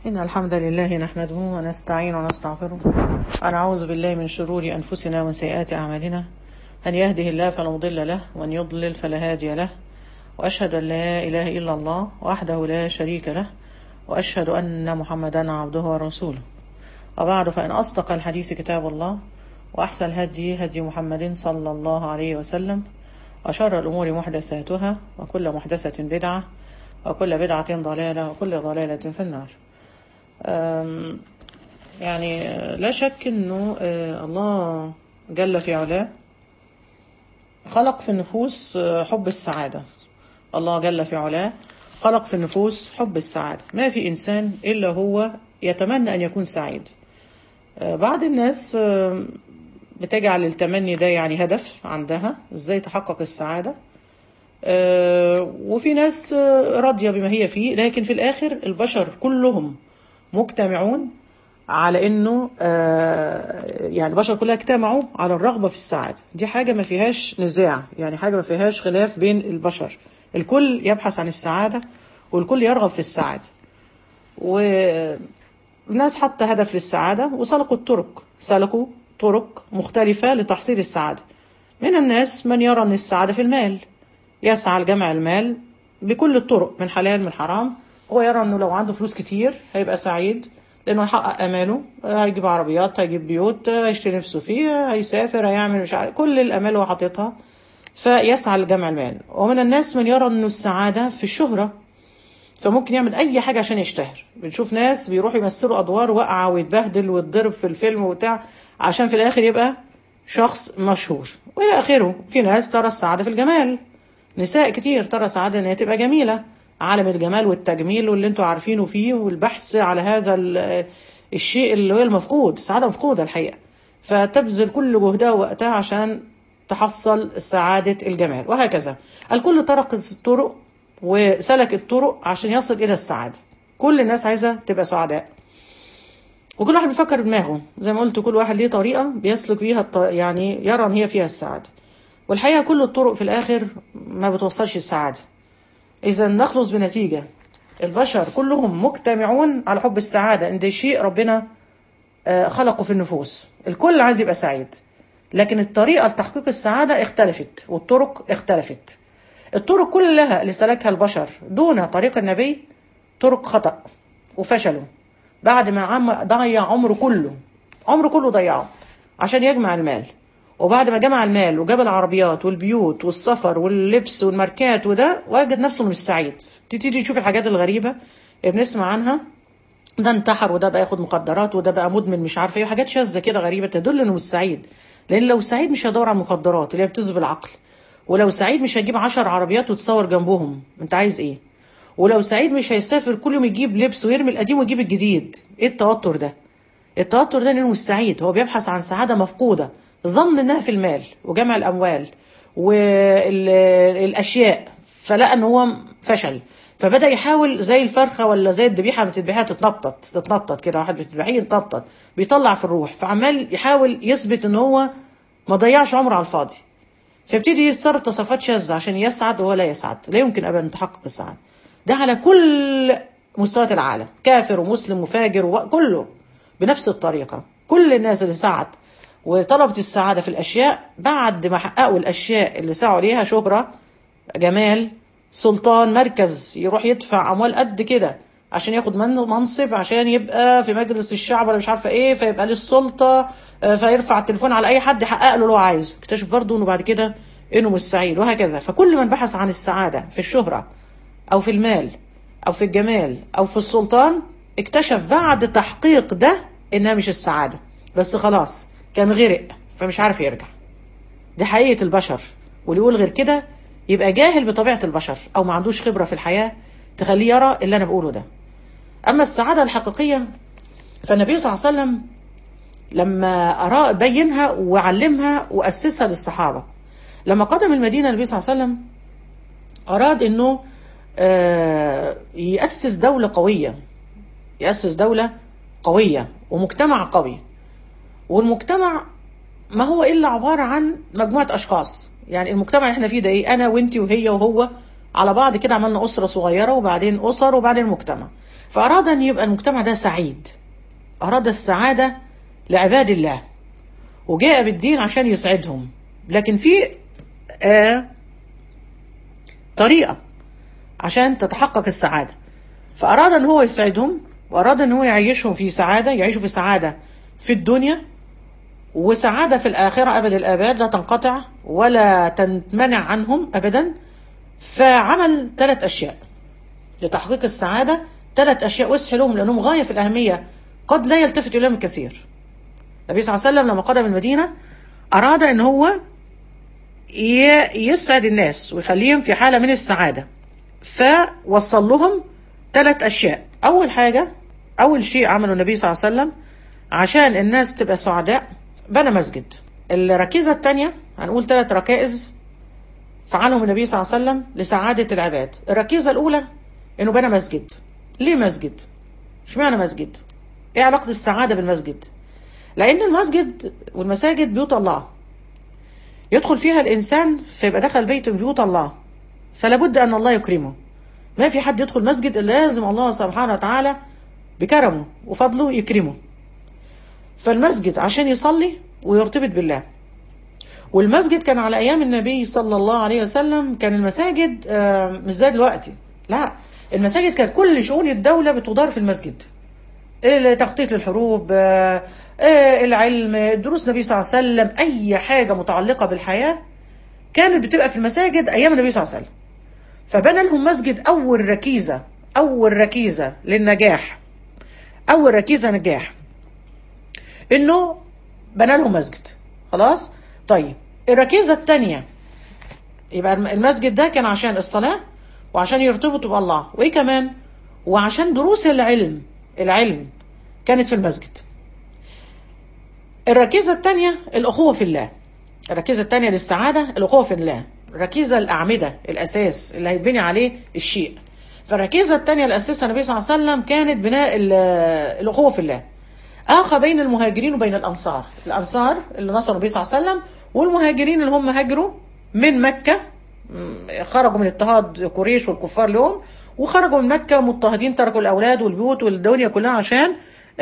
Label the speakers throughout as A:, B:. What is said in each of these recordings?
A: إن الحمد لله نحمده ونستعين ونستغفره ونعوذ بالله من شرور أنفسنا ومن سيئات أعمالنا من يهده الله فلا مضل له ومن يضلل فلا هادي له وأشهد أن لا إله إلا الله وحده لا شريك له وأشهد أن محمدا عبده ورسوله وبعد فإن أصدق الحديث كتاب الله وأحسن الهدي هدي محمد صلى الله عليه وسلم وشر الأمور محدثاتها وكل محدثة بدعة وكل بدعة ضلالة وكل ضلالة في النار أم، يعني آه، لا شك أنه آه، الله جل في علاه خلق في النفوس آه، حب السعادة الله جل في علاه خلق في النفوس حب السعادة ما في إنسان إلا هو يتمنى أن يكون سعيد آه، بعض الناس آه، بتجعل التمني ده يعني هدف عندها ازاي تحقق السعادة آه، وفي ناس آه، راضية بما هي فيه لكن في الآخر البشر كلهم مجتمعون على انه آه، يعني البشر كلها اجتمعوا على الرغبة في السعادة دي حاجة ما فيهاش نزاع يعني حاجة ما فيهاش خلاف بين البشر الكل يبحث عن السعادة والكل يرغب في السعادة والناس حط هدف للسعادة وسلكوا الطرق سلكوا طرق مختلفة لتحصيل السعادة من الناس من يرى أن السعادة في المال يسعى لجمع المال بكل الطرق من حلال من حرام هو يرى أنه لو عنده فلوس كتير هيبقى سعيد لأنه هيحقق أماله هيجيب عربيات هيجيب بيوت هيشتري نفسه فيه هيسافر هيعمل مش عارف كل الأمال هو حاططها فيسعى لجمع المال ومن الناس من يرى أنه السعادة في الشهرة فممكن يعمل اي حاجه عشان يشتهر بنشوف ناس بيروحوا يمثلوا ادوار واقعه ويتبهدل ويتضرب في الفيلم وبتاع عشان في الاخر يبقى شخص مشهور والى اخره في ناس ترى السعاده في الجمال نساء كتير ترى سعاده ان هي تبقى جميله عالم الجمال والتجميل واللي انتوا عارفينه فيه والبحث على هذا ال- الشيء اللي هو المفقود السعاده مفقوده الحقيقه فتبذل كل جهدها ووقتها عشان تحصل سعادة الجمال وهكذا الكل طرق الطرق وسلك الطرق عشان يصل إلى السعادة كل الناس عايزة تبقى سعداء وكل واحد بيفكر بدماغه زي ما قلت كل واحد ليه طريقة بيسلك بيها الط- يعني يرى ان هي فيها السعادة والحقيقة كل الطرق في الآخر ما بتوصلش السعادة إذا نخلص بنتيجة البشر كلهم مجتمعون على حب السعادة إن ده شيء ربنا آه، خلقه في النفوس الكل عايز يبقى سعيد لكن الطريقة لتحقيق السعادة اختلفت والطرق اختلفت الطرق كلها اللي سلكها البشر دون طريق النبي طرق خطأ وفشلوا بعد ما عم ضيع عمره كله عمره كله ضيعه عشان يجمع المال وبعد ما جمع المال وجاب العربيات والبيوت والسفر واللبس والماركات وده وجد نفسه مش سعيد تبتدي تشوف الحاجات الغريبة اللي بنسمع عنها ده انتحر وده بقى ياخد مخدرات وده بقى مدمن مش عارف ايه وحاجات شاذة كده غريبة تدل انه مش سعيد لان لو سعيد مش هيدور على المخدرات اللي هي بتذهب العقل ولو سعيد مش هيجيب عشر عربيات وتصور جنبهم انت عايز ايه ولو سعيد مش هيسافر كل يوم يجيب لبس ويرمي القديم ويجيب الجديد ايه التوتر ده التوتر ده لانه مش سعيد هو بيبحث عن سعادة مفقودة ظن انها في المال وجمع الاموال والاشياء فلقى ان هو فشل فبدا يحاول زي الفرخه ولا زي الذبيحه بتذبحها تتنطط تتنطط كده واحد بتذبحيه يتنطط بيطلع في الروح فعمال يحاول يثبت ان هو ما ضيعش عمره على الفاضي فيبتدي يتصرف تصرفات شاذة عشان يسعد وهو لا يسعد لا يمكن أبدا تحقق السعادة ده على كل مستويات العالم كافر ومسلم وفاجر وكله بنفس الطريقة كل الناس اللي سعد وطلبت السعادة في الأشياء بعد ما حققوا الأشياء اللي سعوا ليها شهرة جمال سلطان مركز يروح يدفع أموال قد كده عشان ياخد من منصب عشان يبقى في مجلس الشعب ولا مش عارفه ايه فيبقى ليه السلطه آه، فيرفع التليفون على اي حد يحقق له اللي هو عايزه اكتشف برضه انه بعد كده انه مش سعيد وهكذا فكل من بحث عن السعاده في الشهره او في المال او في الجمال او في السلطان اكتشف بعد تحقيق ده انها مش السعاده بس خلاص كان غرق فمش عارف يرجع دي حقيقة البشر واللي يقول غير كده يبقى جاهل بطبيعة البشر أو ما عندوش خبرة في الحياة تخليه يرى اللي أنا بقوله ده أما السعادة الحقيقية فالنبي صلى الله عليه وسلم لما أرى بينها وعلمها وأسسها للصحابة لما قدم المدينة النبي صلى الله عليه وسلم أراد أنه آه، يأسس دولة قوية يأسس دولة قوية ومجتمع قوي والمجتمع ما هو الا عباره عن مجموعه اشخاص يعني المجتمع اللي احنا فيه ده ايه انا وانتي وهي وهو على بعض كده عملنا أسرة صغيرة وبعدين أسر وبعدين مجتمع فأراد أن يبقى المجتمع ده سعيد أراد السعادة لعباد الله وجاء بالدين عشان يسعدهم لكن في آه طريقة عشان تتحقق السعادة فأراد أن هو يسعدهم وأراد أن هو يعيشهم في سعادة يعيشوا في سعادة في الدنيا وسعادة في الآخرة أبد الآباد لا تنقطع ولا تنمنع عنهم أبدا فعمل ثلاث أشياء لتحقيق السعادة ثلاث أشياء وسح لهم لأنهم غاية في الأهمية قد لا يلتفت إليهم الكثير النبي صلى الله عليه وسلم لما قدم المدينة أراد أن هو يسعد الناس ويخليهم في حالة من السعادة فوصل لهم ثلاث أشياء أول حاجة أول شيء عمله النبي صلى الله عليه وسلم عشان الناس تبقى سعداء بنى مسجد الركيزة الثانية هنقول ثلاث ركائز فعلهم النبي صلى الله عليه وسلم لسعادة العباد الركيزة الأولى إنه بنى مسجد ليه مسجد؟ اشمعنى مسجد؟ إيه علاقة السعادة بالمسجد؟ لأن المسجد والمساجد بيوت الله يدخل فيها الإنسان فيبقى دخل بيت من بيوت الله فلا بد أن الله يكرمه ما في حد يدخل مسجد إلا لازم الله سبحانه وتعالى بكرمه وفضله يكرمه فالمسجد عشان يصلي ويرتبط بالله والمسجد كان على أيام النبي صلى الله عليه وسلم كان المساجد مش زي دلوقتي لا المساجد كانت كل شؤون الدولة بتدار في المسجد تخطيط للحروب العلم دروس النبي صلى الله عليه وسلم أي حاجة متعلقة بالحياة كانت بتبقى في المساجد أيام النبي صلى الله عليه وسلم فبنى لهم مسجد أول ركيزة أول ركيزة للنجاح أول ركيزة نجاح إنه بنى لهم مسجد خلاص طيب الركيزة الثانية يبقى المسجد ده كان عشان الصلاة وعشان يرتبطوا بالله وإيه كمان وعشان دروس العلم العلم كانت في المسجد الركيزة الثانية الأخوة في الله الركيزة الثانية للسعادة الأخوة في الله الركيزة الأعمدة الأساس اللي هيتبني عليه الشيء فالركيزة الثانية اللي أسسها النبي صلى الله عليه وسلم كانت بناء الأخوة في الله آخى بين المهاجرين وبين الأنصار الأنصار اللي نصروا النبي صلى الله عليه وسلم والمهاجرين اللي هم هاجروا من مكة خرجوا من اضطهاد قريش والكفار لهم وخرجوا من مكة مضطهدين تركوا الأولاد والبيوت والدنيا كلها عشان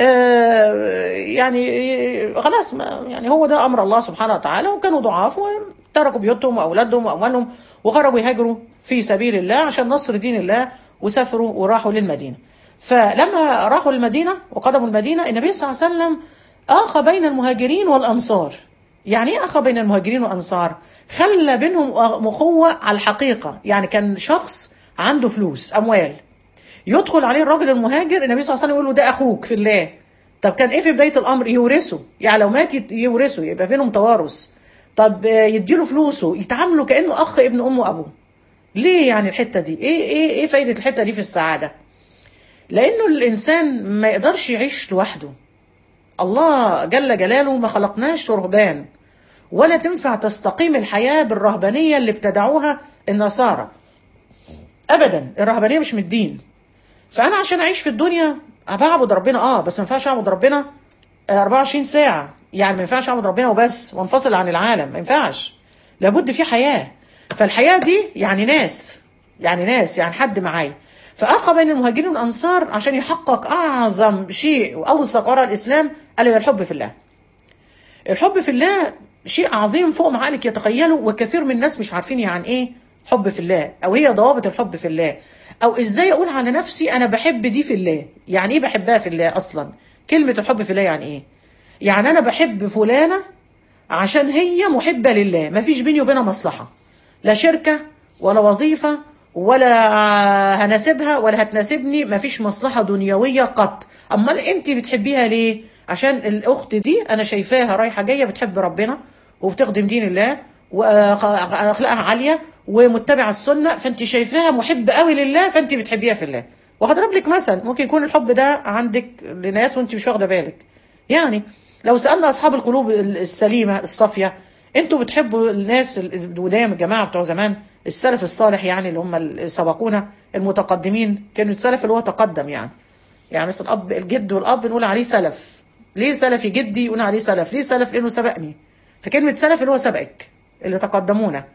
A: يعني خلاص يعني هو ده امر الله سبحانه وتعالى وكانوا ضعاف وتركوا بيوتهم واولادهم واموالهم وخرجوا يهاجروا في سبيل الله عشان نصر دين الله وسافروا وراحوا للمدينه. فلما راحوا المدينه وقدموا المدينه النبي صلى الله عليه وسلم اخى بين المهاجرين والانصار. يعني ايه اخى بين المهاجرين والانصار؟ خلى بينهم اخوه على الحقيقه، يعني كان شخص عنده فلوس اموال يدخل عليه الراجل المهاجر النبي صلى الله عليه وسلم يقول له ده اخوك في الله طب كان ايه في بدايه الامر يورثه يعني لو مات يورثه يبقى بينهم توارث طب يديله فلوسه يتعاملوا كانه اخ ابن امه وابوه ليه يعني الحته دي ايه ايه ايه فايده الحته دي في السعاده لانه الانسان ما يقدرش يعيش لوحده الله جل جلاله ما خلقناش رهبان ولا تنفع تستقيم الحياه بالرهبانيه اللي ابتدعوها النصارى ابدا الرهبانيه مش من الدين فانا عشان اعيش في الدنيا بعبد ربنا اه بس ما ينفعش اعبد ربنا 24 ساعه يعني ما ينفعش اعبد ربنا وبس وانفصل عن العالم ما ينفعش لابد في حياه فالحياه دي يعني ناس يعني ناس يعني حد معايا فاخى بين المهاجرين والانصار عشان يحقق اعظم شيء واوثق وراء الاسلام الا الحب في الله الحب في الله شيء عظيم فوق ما عقلك يتخيله وكثير من الناس مش عارفين يعني ايه حب في الله او هي ضوابط الحب في الله او ازاي اقول على نفسي انا بحب دي في الله يعني ايه بحبها في الله اصلا كلمة الحب في الله يعني ايه يعني انا بحب فلانة عشان هي محبة لله ما فيش بيني وبينها مصلحة لا شركة ولا وظيفة ولا هناسبها ولا هتناسبني ما فيش مصلحة دنيوية قط امال انت بتحبيها ليه عشان الاخت دي انا شايفاها رايحة جاية بتحب ربنا وبتخدم دين الله واخلاقها عاليه ومتبعه السنه فانت شايفاها محب قوي لله فانت بتحبيها في الله وهضرب لك مثل ممكن يكون الحب ده عندك لناس وانت مش واخده بالك يعني لو سالنا اصحاب القلوب السليمه الصافيه انتوا بتحبوا الناس القدام الجماعه بتوع زمان السلف الصالح يعني اللي هم اللي سبقونا المتقدمين كانوا السلف اللي هو تقدم يعني يعني مثلا الاب الجد والاب نقول عليه سلف ليه سلفي جدي يقول عليه سلف ليه سلف لانه سبقني فكلمه سلف اللي هو سبقك اللي تقدمونا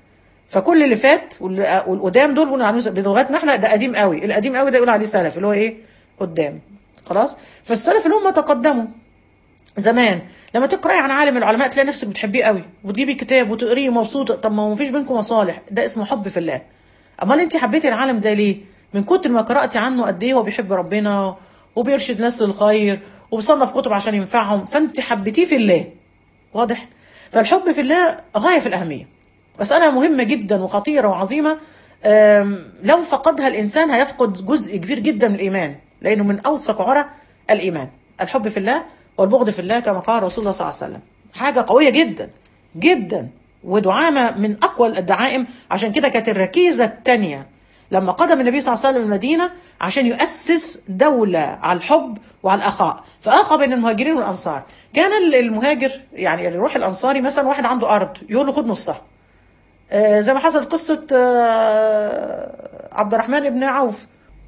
A: فكل اللي فات واللي- والقدام دول بنقول عليه بلغتنا احنا ده قديم قوي القديم قوي ده يقول عليه سلف اللي هو ايه قدام خلاص فالسلف اللي هم تقدموا زمان لما تقراي عن عالم العلماء تلاقي نفسك بتحبيه قوي وتجيبي كتاب وتقريه مبسوطه طب ما هو مفيش بينكم مصالح ده اسمه حب في الله امال انت حبيتي العالم ده ليه من كتر ما قراتي عنه قد ايه هو بيحب ربنا وبيرشد ناس للخير وبيصنف كتب عشان ينفعهم فانت حبيتيه في الله واضح فالحب في الله غايه في الاهميه مساله مهمه جدا وخطيره وعظيمه أم، لو فقدها الانسان هيفقد جزء كبير جدا من الايمان لانه من اوثق عرى الايمان الحب في الله والبغض في الله كما قال رسول الله صلى الله عليه وسلم حاجه قويه جدا جدا ودعامه من اقوى الدعائم عشان كده كانت الركيزه الثانيه لما قدم النبي صلى الله عليه وسلم المدينه عشان يؤسس دوله على الحب وعلى الاخاء فاخى بين المهاجرين والانصار كان المهاجر يعني يروح الانصاري مثلا واحد عنده ارض يقول له خد نصها آه، زي ما حصلت قصة آه، عبد الرحمن بن عوف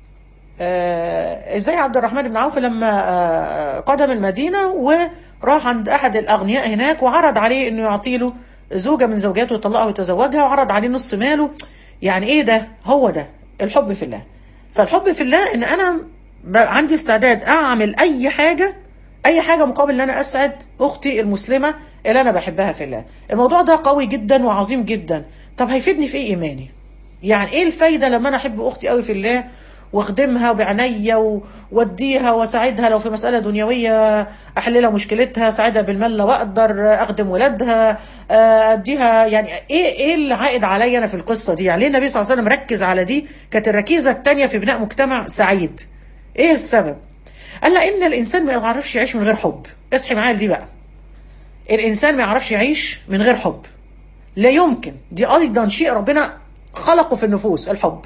A: آه، ازاي عبد الرحمن بن عوف لما آه، قدم المدينة وراح عند أحد الأغنياء هناك وعرض عليه إنه يعطي له زوجة من زوجاته يطلقها ويتزوجها وعرض عليه نص ماله يعني إيه ده هو ده الحب في الله فالحب في الله إن أنا ب- عندي استعداد أعمل أي حاجة اي حاجه مقابل ان انا اسعد اختي المسلمه اللي انا بحبها في الله الموضوع ده قوي جدا وعظيم جدا طب هيفيدني في ايه ايماني يعني ايه الفايده لما انا احب اختي قوي في الله واخدمها بعناية و- واديها واساعدها لو في مسألة دنيوية احل لها مشكلتها اساعدها بالمال لو اقدر اخدم ولادها آه، اديها يعني ايه ايه اللي عائد عليا انا في القصة دي يعني ليه النبي صلى الله عليه وسلم ركز على دي كانت الركيزة التانية في بناء مجتمع سعيد ايه السبب قال لان الانسان ما يعرفش يعيش من غير حب اصحي معايا دي بقى الانسان ما يعرفش يعيش من غير حب لا يمكن دي ايضا شيء ربنا خلقه في النفوس الحب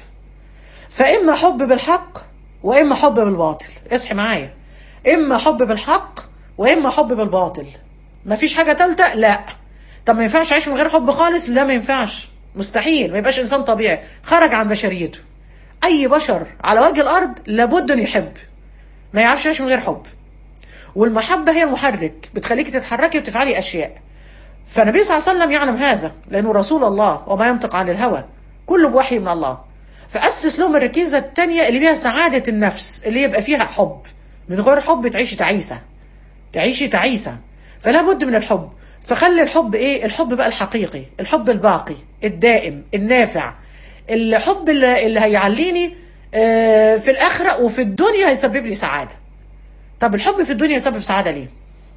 A: فاما حب بالحق واما حب بالباطل اصحي معايا اما حب بالحق واما حب بالباطل مفيش حاجه ثالثه لا طب ما ينفعش اعيش من غير حب خالص لا ما ينفعش مستحيل ما يبقاش انسان طبيعي خرج عن بشريته اي بشر على وجه الارض لابد ان يحب ما يعرفش يعيش من غير حب والمحبة هي المحرك بتخليك تتحركي وتفعلي أشياء فالنبي صلى الله عليه وسلم يعلم هذا لأنه رسول الله وما ينطق عن الهوى كله بوحي من الله فأسس لهم الركيزة التانية اللي فيها سعادة النفس اللي يبقى فيها حب من غير حب تعيشي تعيسة تعيشي تعيسة فلا بد من الحب فخلي الحب ايه الحب بقى الحقيقي الحب الباقي الدائم النافع الحب اللي, اللي هيعليني آه، في الآخرة وفي الدنيا هيسبب لي سعادة طب الحب في الدنيا يسبب سعادة ليه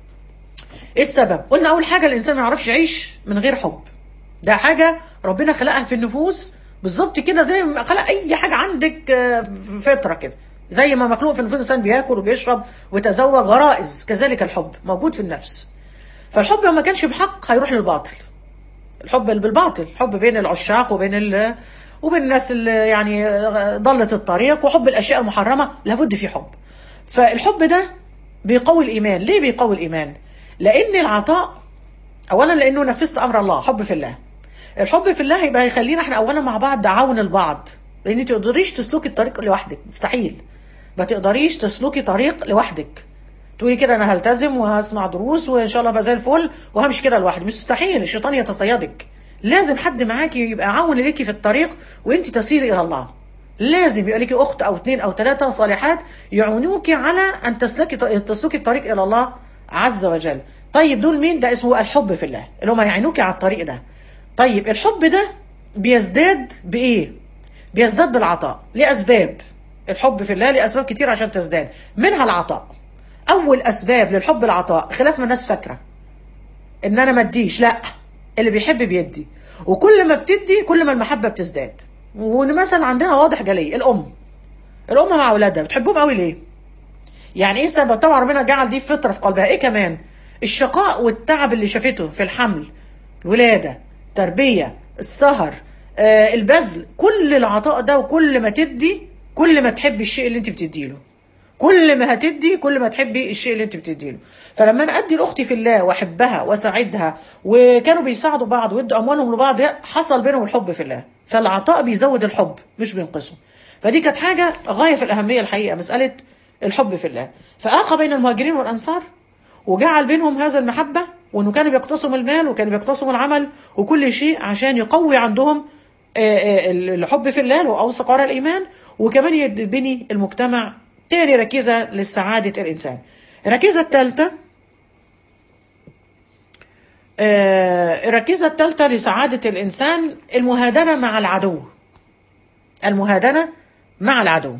A: ايه السبب قلنا اول حاجة الانسان ما يعرفش يعيش من غير حب ده حاجة ربنا خلقها في النفوس بالظبط كده زي ما خلق اي حاجة عندك آه، في فطرة كده زي ما مخلوق في النفوس الانسان بياكل وبيشرب ويتزوج غرائز كذلك الحب موجود في النفس فالحب لو ما كانش بحق هيروح للباطل الحب بالباطل حب بين العشاق وبين ال وبين الناس اللي يعني ضلت الطريق وحب الاشياء المحرمه لابد في حب فالحب ده بيقوي الايمان ليه بيقوي الايمان لان العطاء اولا لانه نفذت امر الله حب في الله الحب في الله يبقى هيخلينا احنا اولا مع بعض عون البعض لان انت تقدريش تسلكي الطريق لوحدك مستحيل ما تقدريش تسلكي طريق لوحدك تقولي كده انا هلتزم وهسمع دروس وان شاء الله ابقى زي الفل وهمشي كده لوحدي مستحيل الشيطان يتصيدك لازم حد معاكي يبقى عون ليكي في الطريق وانت تسيري الى الله لازم يبقى ليكي اخت او اثنين او ثلاثه صالحات يعونوكي على ان تسلكي تسلكي الطريق الى الله عز وجل طيب دول مين ده اسمه الحب في الله اللي هم يعينوكي على الطريق ده طيب الحب ده بيزداد بايه بيزداد بالعطاء لاسباب الحب في الله لاسباب كتير عشان تزداد منها العطاء اول اسباب للحب العطاء خلاف ما الناس فاكره ان انا ما اديش لا اللي بيحب بيدي وكل ما بتدي كل ما المحبه بتزداد ومثلا عندنا واضح جلي الام الام مع اولادها بتحبهم قوي ليه يعني ايه السبب طبعا ربنا جعل دي فطره في قلبها ايه كمان الشقاء والتعب اللي شافته في الحمل الولاده التربيه السهر آه البذل كل العطاء ده وكل ما تدي كل ما تحبي الشيء اللي انت بتديله كل ما هتدي كل ما تحبي الشيء اللي انت بتديله فلما انا ادي لاختي في الله واحبها واساعدها وكانوا بيساعدوا بعض ويدوا اموالهم لبعض حصل بينهم الحب في الله فالعطاء بيزود الحب مش بينقصه فدي كانت حاجه غايه في الاهميه الحقيقه مساله الحب في الله فاخى بين المهاجرين والانصار وجعل بينهم هذا المحبه وانه كانوا بيقتسموا المال وكانوا بيقتسموا العمل وكل شيء عشان يقوي عندهم آه، آه، الحب في الله واوثق وراء الايمان وكمان يبني المجتمع تاني ركيزه لسعاده الانسان الركيزه الثالثه آه، الركيزه الثالثه لسعاده الانسان المهادنه مع العدو المهادنه مع العدو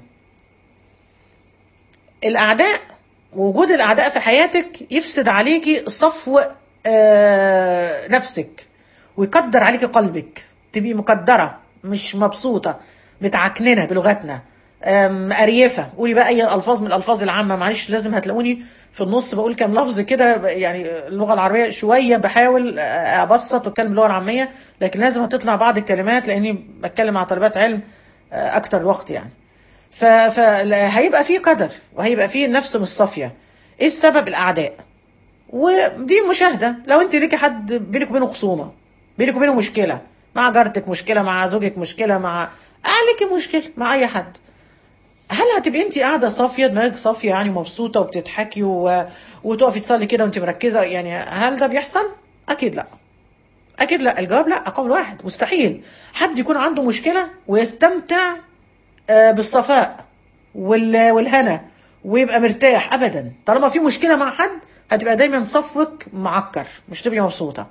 A: الاعداء وجود الاعداء في حياتك يفسد عليكي صفو آه، نفسك ويقدر عليكي قلبك تبقي مقدره مش مبسوطه متعكننه بلغتنا آم، مقريفه قولي بقى اي الفاظ من الالفاظ العامه معلش لازم هتلاقوني في النص بقول كام لفظ كده ب- يعني اللغه العربيه شويه بحاول آه، ابسط واتكلم باللغه العاميه لكن لازم هتطلع بعض الكلمات لاني بتكلم مع طالبات علم آه، اكتر وقت يعني فهيبقى فيه قدر وهيبقى فيه النفس مش صافيه ايه السبب الاعداء ودي مشاهده لو انت ليكي حد بينك وبينه خصومه بينك وبينه مشكله مع جارتك مشكله مع زوجك مشكله مع عليكي مشكله مع اي حد هل هتبقي انت قاعده صافيه دماغك صافيه يعني مبسوطه وبتضحكي و... وتقفي تصلي كده وانت مركزه يعني هل ده بيحصل؟ اكيد لا اكيد لا الجواب لا قول واحد مستحيل حد يكون عنده مشكله ويستمتع آه، بالصفاء وال- والهنا ويبقى مرتاح ابدا طالما في مشكله مع حد هتبقى دايما صفوك معكر مش تبقي مبسوطه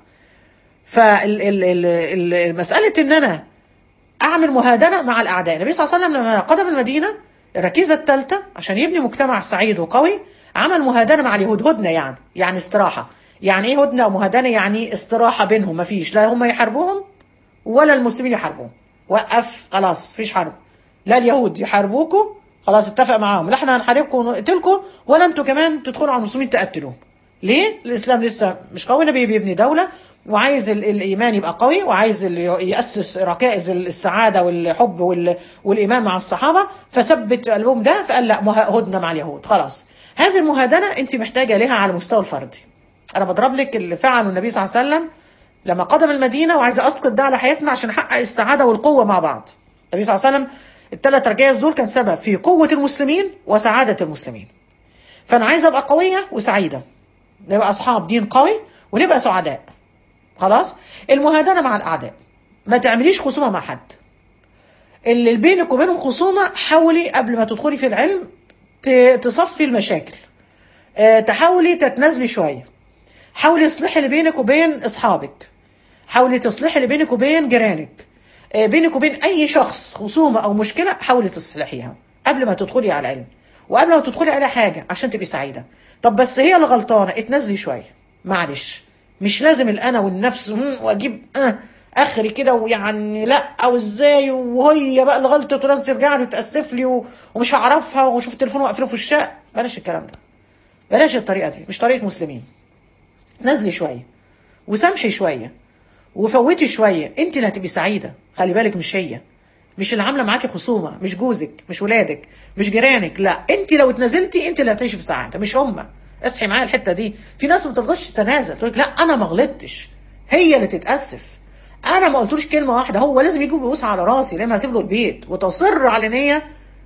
A: فالمساله ان انا اعمل مهادنه مع الاعداء النبي صلى الله عليه وسلم لما قدم المدينه الركيزه الثالثه عشان يبني مجتمع سعيد وقوي عمل مهادنه مع اليهود هدنه يعني يعني استراحه يعني ايه هدنه ومهادنه يعني استراحه بينهم مفيش لا هم يحاربوهم ولا المسلمين يحاربوهم وقف خلاص مفيش حرب لا اليهود يحاربوكوا خلاص اتفق معاهم لا احنا هنحاربكم ونقتلكم ولا انتوا كمان تدخلوا على المسلمين تقتلوهم ليه؟ الاسلام لسه مش قوي النبي بيبني دوله وعايز ال- الايمان يبقى قوي وعايز ال- ياسس ركائز السعاده والحب وال- والايمان مع الصحابه فثبت قلبهم ده فقال لا مه- هدنه مع اليهود خلاص هذه المهادنه انت محتاجه لها على المستوى الفردي انا بضرب لك اللي فعله النبي صلى الله عليه وسلم لما قدم المدينه وعايزه اسقط ده على حياتنا عشان نحقق السعاده والقوه مع بعض النبي صلى الله عليه وسلم الثلاث ركائز دول كان سبب في قوه المسلمين وسعاده المسلمين فانا عايزه ابقى قويه وسعيده نبقى اصحاب دين قوي ونبقى سعداء خلاص المهادنه مع الاعداء ما تعمليش خصومه مع حد اللي بينك وبينهم خصومه حاولي قبل ما تدخلي في العلم ت- تصفي المشاكل آه، تحاولي تتنازلي شويه حاولي تصلحي اللي بينك وبين اصحابك حاولي تصلحي اللي بينك وبين جيرانك آه، بينك وبين اي شخص خصومه او مشكله حاولي تصلحيها قبل ما تدخلي على العلم وقبل ما تدخلي على حاجه عشان تبقي سعيده طب بس هي اللي غلطانه اتنازلي شويه معلش مش لازم الانا والنفس هم، واجيب آه اخري كده ويعني لا او ازاي وهي بقى اللي غلطت ولازم ترجع لي تاسف لي و- ومش هعرفها وشوف التليفون واقفله في الشقه بلاش الكلام ده بلاش الطريقه دي مش طريقه مسلمين نزلي شويه وسامحي شويه وفوتي شويه انت اللي هتبقي سعيده خلي بالك مش هي مش اللي عامله معاكي خصومه مش جوزك مش ولادك مش جيرانك لا انت لو اتنازلتي انت اللي هتعيشي في سعاده مش هم اصحي معايا الحته دي في ناس ما بترضاش تتنازل تقول لك لا انا ما غلطتش هي اللي تتاسف انا ما قلتلوش كلمه واحده هو لازم يجي بيبوس على راسي لما هسيب له البيت وتصر على ان هي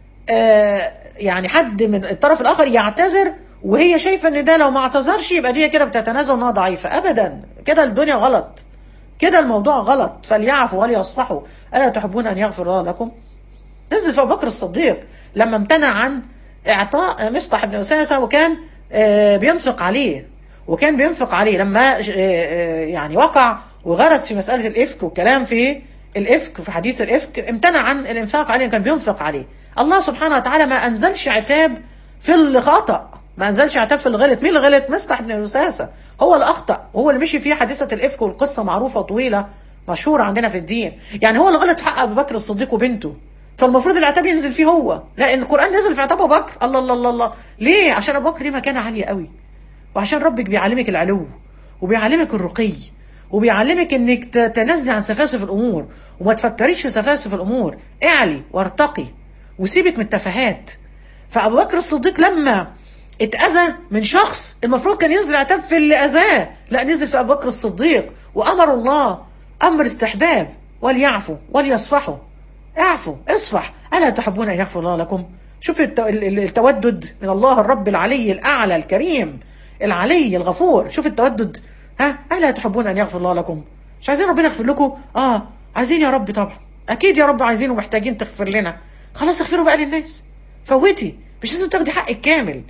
A: آه، يعني حد من الطرف الاخر يعتذر وهي شايفه ان ده لو ما اعتذرش يبقى دي كده بتتنازل انها ضعيفه ابدا كده الدنيا غلط كده الموضوع غلط فليعفوا وليصفحوا الا تحبون ان يغفر الله لكم نزل في ابو بكر الصديق لما امتنع عن اعطاء مصطح بن اساسه وكان آه، بينفق عليه وكان بينفق عليه لما آه، آه، يعني وقع وغرس في مساله الافك والكلام في الافك في حديث الافك امتنع عن الانفاق عليه كان بينفق عليه الله سبحانه وتعالى ما انزلش عتاب في الخطأ ما انزلش عتاب في الغلط مين اللي غلط مصطح بن اساسه هو اللي اخطا هو اللي مشي فيه حادثه الافك والقصه معروفه طويله مشهوره عندنا في الدين يعني هو اللي غلط في حق ابو بكر الصديق وبنته فالمفروض العتاب ينزل فيه هو لا القران نزل في عتاب ابو بكر الله الله الله الله ليه عشان ابو بكر ليه مكانه عاليه قوي وعشان ربك بيعلمك العلو وبيعلمك الرقي وبيعلمك انك ت- تنزي عن سفاسف الامور وما تفكريش في سفاسف الامور اعلي وارتقي وسيبك من التفاهات فابو بكر الصديق لما اتأذى من شخص المفروض كان ينزل عتاب في اللي أذاه لا نزل في أبو بكر الصديق وأمر الله أمر استحباب وليعفوا وليصفحوا اعفوا اصفح ألا تحبون أن يغفر الله لكم شوف الت- ال- ال- التودد من الله الرب العلي الأعلى الكريم العلي الغفور شوف التودد ها ألا تحبون أن يغفر الله لكم مش عايزين ربنا يغفر لكم آه عايزين يا رب طبعا اكيد يا رب عايزين ومحتاجين تغفر لنا خلاص اغفروا بقى للناس فوتي مش لازم تاخدي حقك كامل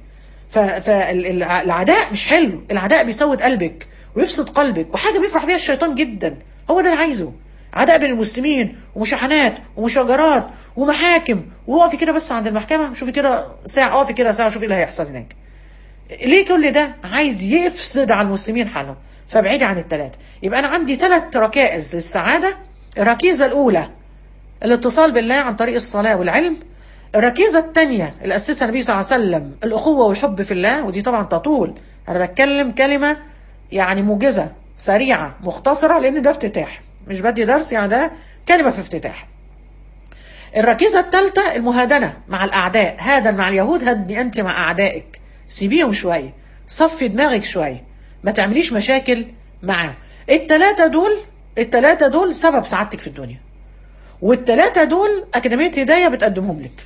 A: فالعداء مش حلو العداء بيسود قلبك ويفسد قلبك وحاجه بيفرح بيها الشيطان جدا هو ده اللي عايزه عداء بين المسلمين ومشاحنات ومشاجرات ومحاكم وقفي كده بس عند المحكمه شوفي كده ساعه اقفي كده ساعه شوفي اللي هيحصل هناك ليه كل ده عايز يفسد على المسلمين حالهم فابعدي عن الثلاثه يبقى انا عندي ثلاث ركائز للسعاده الركيزه الاولى الاتصال بالله عن طريق الصلاه والعلم الركيزة الثانية اللي أسسها النبي صلى الله عليه وسلم الأخوة والحب في الله ودي طبعا تطول أنا بتكلم كلمة يعني موجزة سريعة مختصرة لأن ده افتتاح مش بدي درس يعني ده كلمة في افتتاح الركيزة الثالثة المهادنة مع الأعداء هادن مع اليهود هدني أنت مع أعدائك سيبيهم شوية صفي دماغك شوية ما تعمليش مشاكل معاهم التلاتة دول التلاتة دول سبب سعادتك في الدنيا والتلاتة دول أكاديمية هداية بتقدمهم لك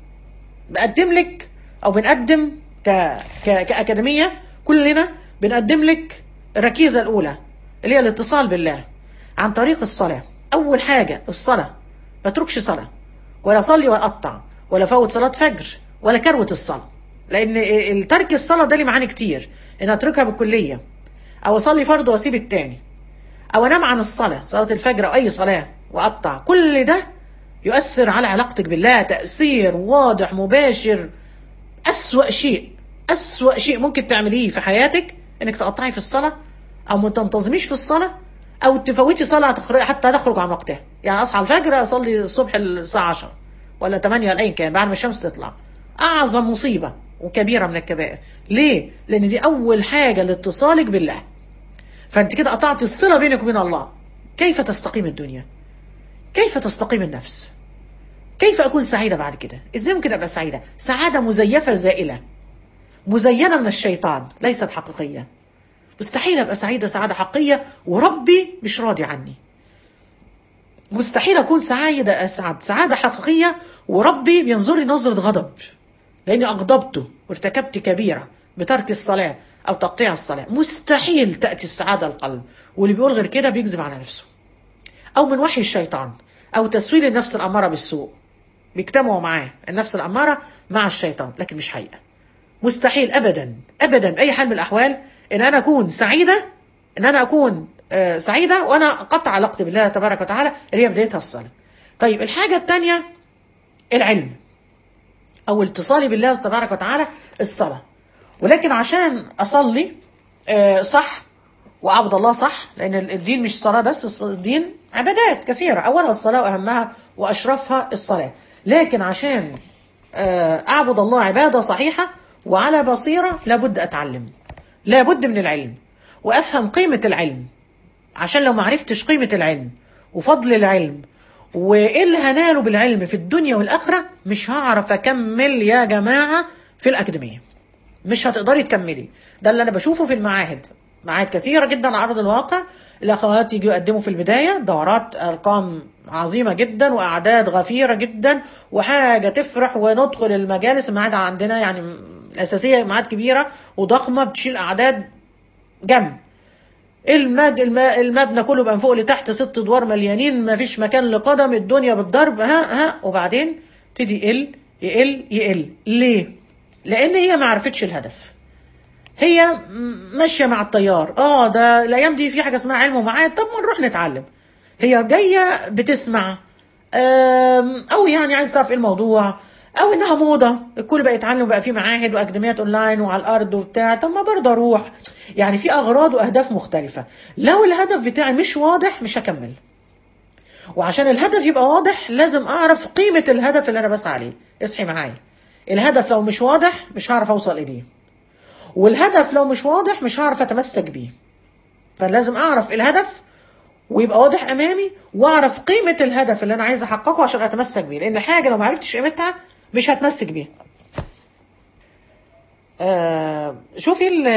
A: بقدم لك او بنقدم ك... ك... كاكاديميه كلنا بنقدم لك الركيزه الاولى اللي هي الاتصال بالله عن طريق الصلاه اول حاجه الصلاه ما تركش صلاه ولا صلي ولا اقطع ولا فوت صلاه فجر ولا كروه الصلاه لان ترك الصلاه ده ليه معاني كتير ان اتركها بالكليه او اصلي فرض واسيب التاني او انام عن الصلاه صلاه الفجر او اي صلاه واقطع كل ده يؤثر على علاقتك بالله تأثير واضح مباشر أسوأ شيء أسوأ شيء ممكن تعمليه في حياتك إنك تقطعي في الصلاة أو ما تنتظميش في الصلاة أو تفوتي صلاة حتى تخرج عن وقتها يعني أصحى الفجر أصلي الصبح الساعة 10 ولا 8 ولا أيا كان بعد ما الشمس تطلع أعظم مصيبة وكبيرة من الكبائر ليه؟ لأن دي أول حاجة لاتصالك بالله فأنت كده قطعت الصلة بينك وبين الله كيف تستقيم الدنيا؟ كيف تستقيم النفس كيف أكون سعيدة بعد كده إزاي ممكن أبقى سعيدة سعادة مزيفة زائلة مزينة من الشيطان ليست حقيقية مستحيل أبقى سعيدة سعادة حقيقية وربي مش راضي عني مستحيل أكون سعيدة أسعد سعادة حقيقية وربي بينظر لي نظرة غضب لأني أغضبته وارتكبت كبيرة بترك الصلاة أو تقطيع الصلاة مستحيل تأتي السعادة القلب واللي بيقول غير كده بيكذب على نفسه أو من وحي الشيطان أو تسويل النفس الأمارة بالسوء بيجتمعوا معاه النفس الأمارة مع الشيطان لكن مش حقيقة مستحيل أبدا أبدا بأي حال من الأحوال إن أنا أكون سعيدة إن أنا أكون آه سعيدة وأنا قطع علاقتي بالله تبارك وتعالى اللي هي بدايتها الصلاة طيب الحاجة الثانية العلم أو اتصالي بالله تبارك وتعالى الصلاة ولكن عشان أصلي آه صح وأعبد الله صح لأن الدين مش صلاة بس الدين عبادات كثيرة أولها الصلاة وأهمها وأشرفها الصلاة لكن عشان أعبد الله عبادة صحيحة وعلى بصيرة لابد أتعلم لابد من العلم وأفهم قيمة العلم عشان لو ما عرفتش قيمة العلم وفضل العلم وإيه اللي هناله بالعلم في الدنيا والآخرة مش هعرف أكمل يا جماعة في الأكاديمية مش هتقدري تكملي ده اللي أنا بشوفه في المعاهد معاهد كثيرة جدا على أرض الواقع الأخوات يجوا يقدموا في البداية دورات أرقام عظيمة جدا وأعداد غفيرة جدا وحاجة تفرح وندخل المجالس المعاهد عندنا يعني الأساسية معاهد كبيرة وضخمة بتشيل أعداد جم المد المبنى كله بقى من فوق لتحت ست ادوار مليانين ما فيش مكان لقدم الدنيا بالضرب ها ها وبعدين تدي يقل يقل يقل ليه؟ لأن هي ما عرفتش الهدف هي ماشيه مع التيار اه ده الايام دي في حاجه اسمها علم ومعاد طب ما نروح نتعلم هي جايه بتسمع او يعني عايز تعرف ايه الموضوع او انها موضه الكل بقى يتعلم وبقى في معاهد واكاديميات اونلاين وعلى الارض وبتاع طب ما برضه اروح يعني في اغراض واهداف مختلفه لو الهدف بتاعي مش واضح مش هكمل وعشان الهدف يبقى واضح لازم اعرف قيمه الهدف اللي انا بسعى عليه اصحي معايا الهدف لو مش واضح مش هعرف اوصل اليه والهدف لو مش واضح مش هعرف اتمسك بيه فلازم اعرف الهدف ويبقى واضح امامي واعرف قيمه الهدف اللي انا عايز احققه عشان اتمسك بيه لان حاجه لو ما عرفتش قيمتها مش هتمسك بيها آه شوفي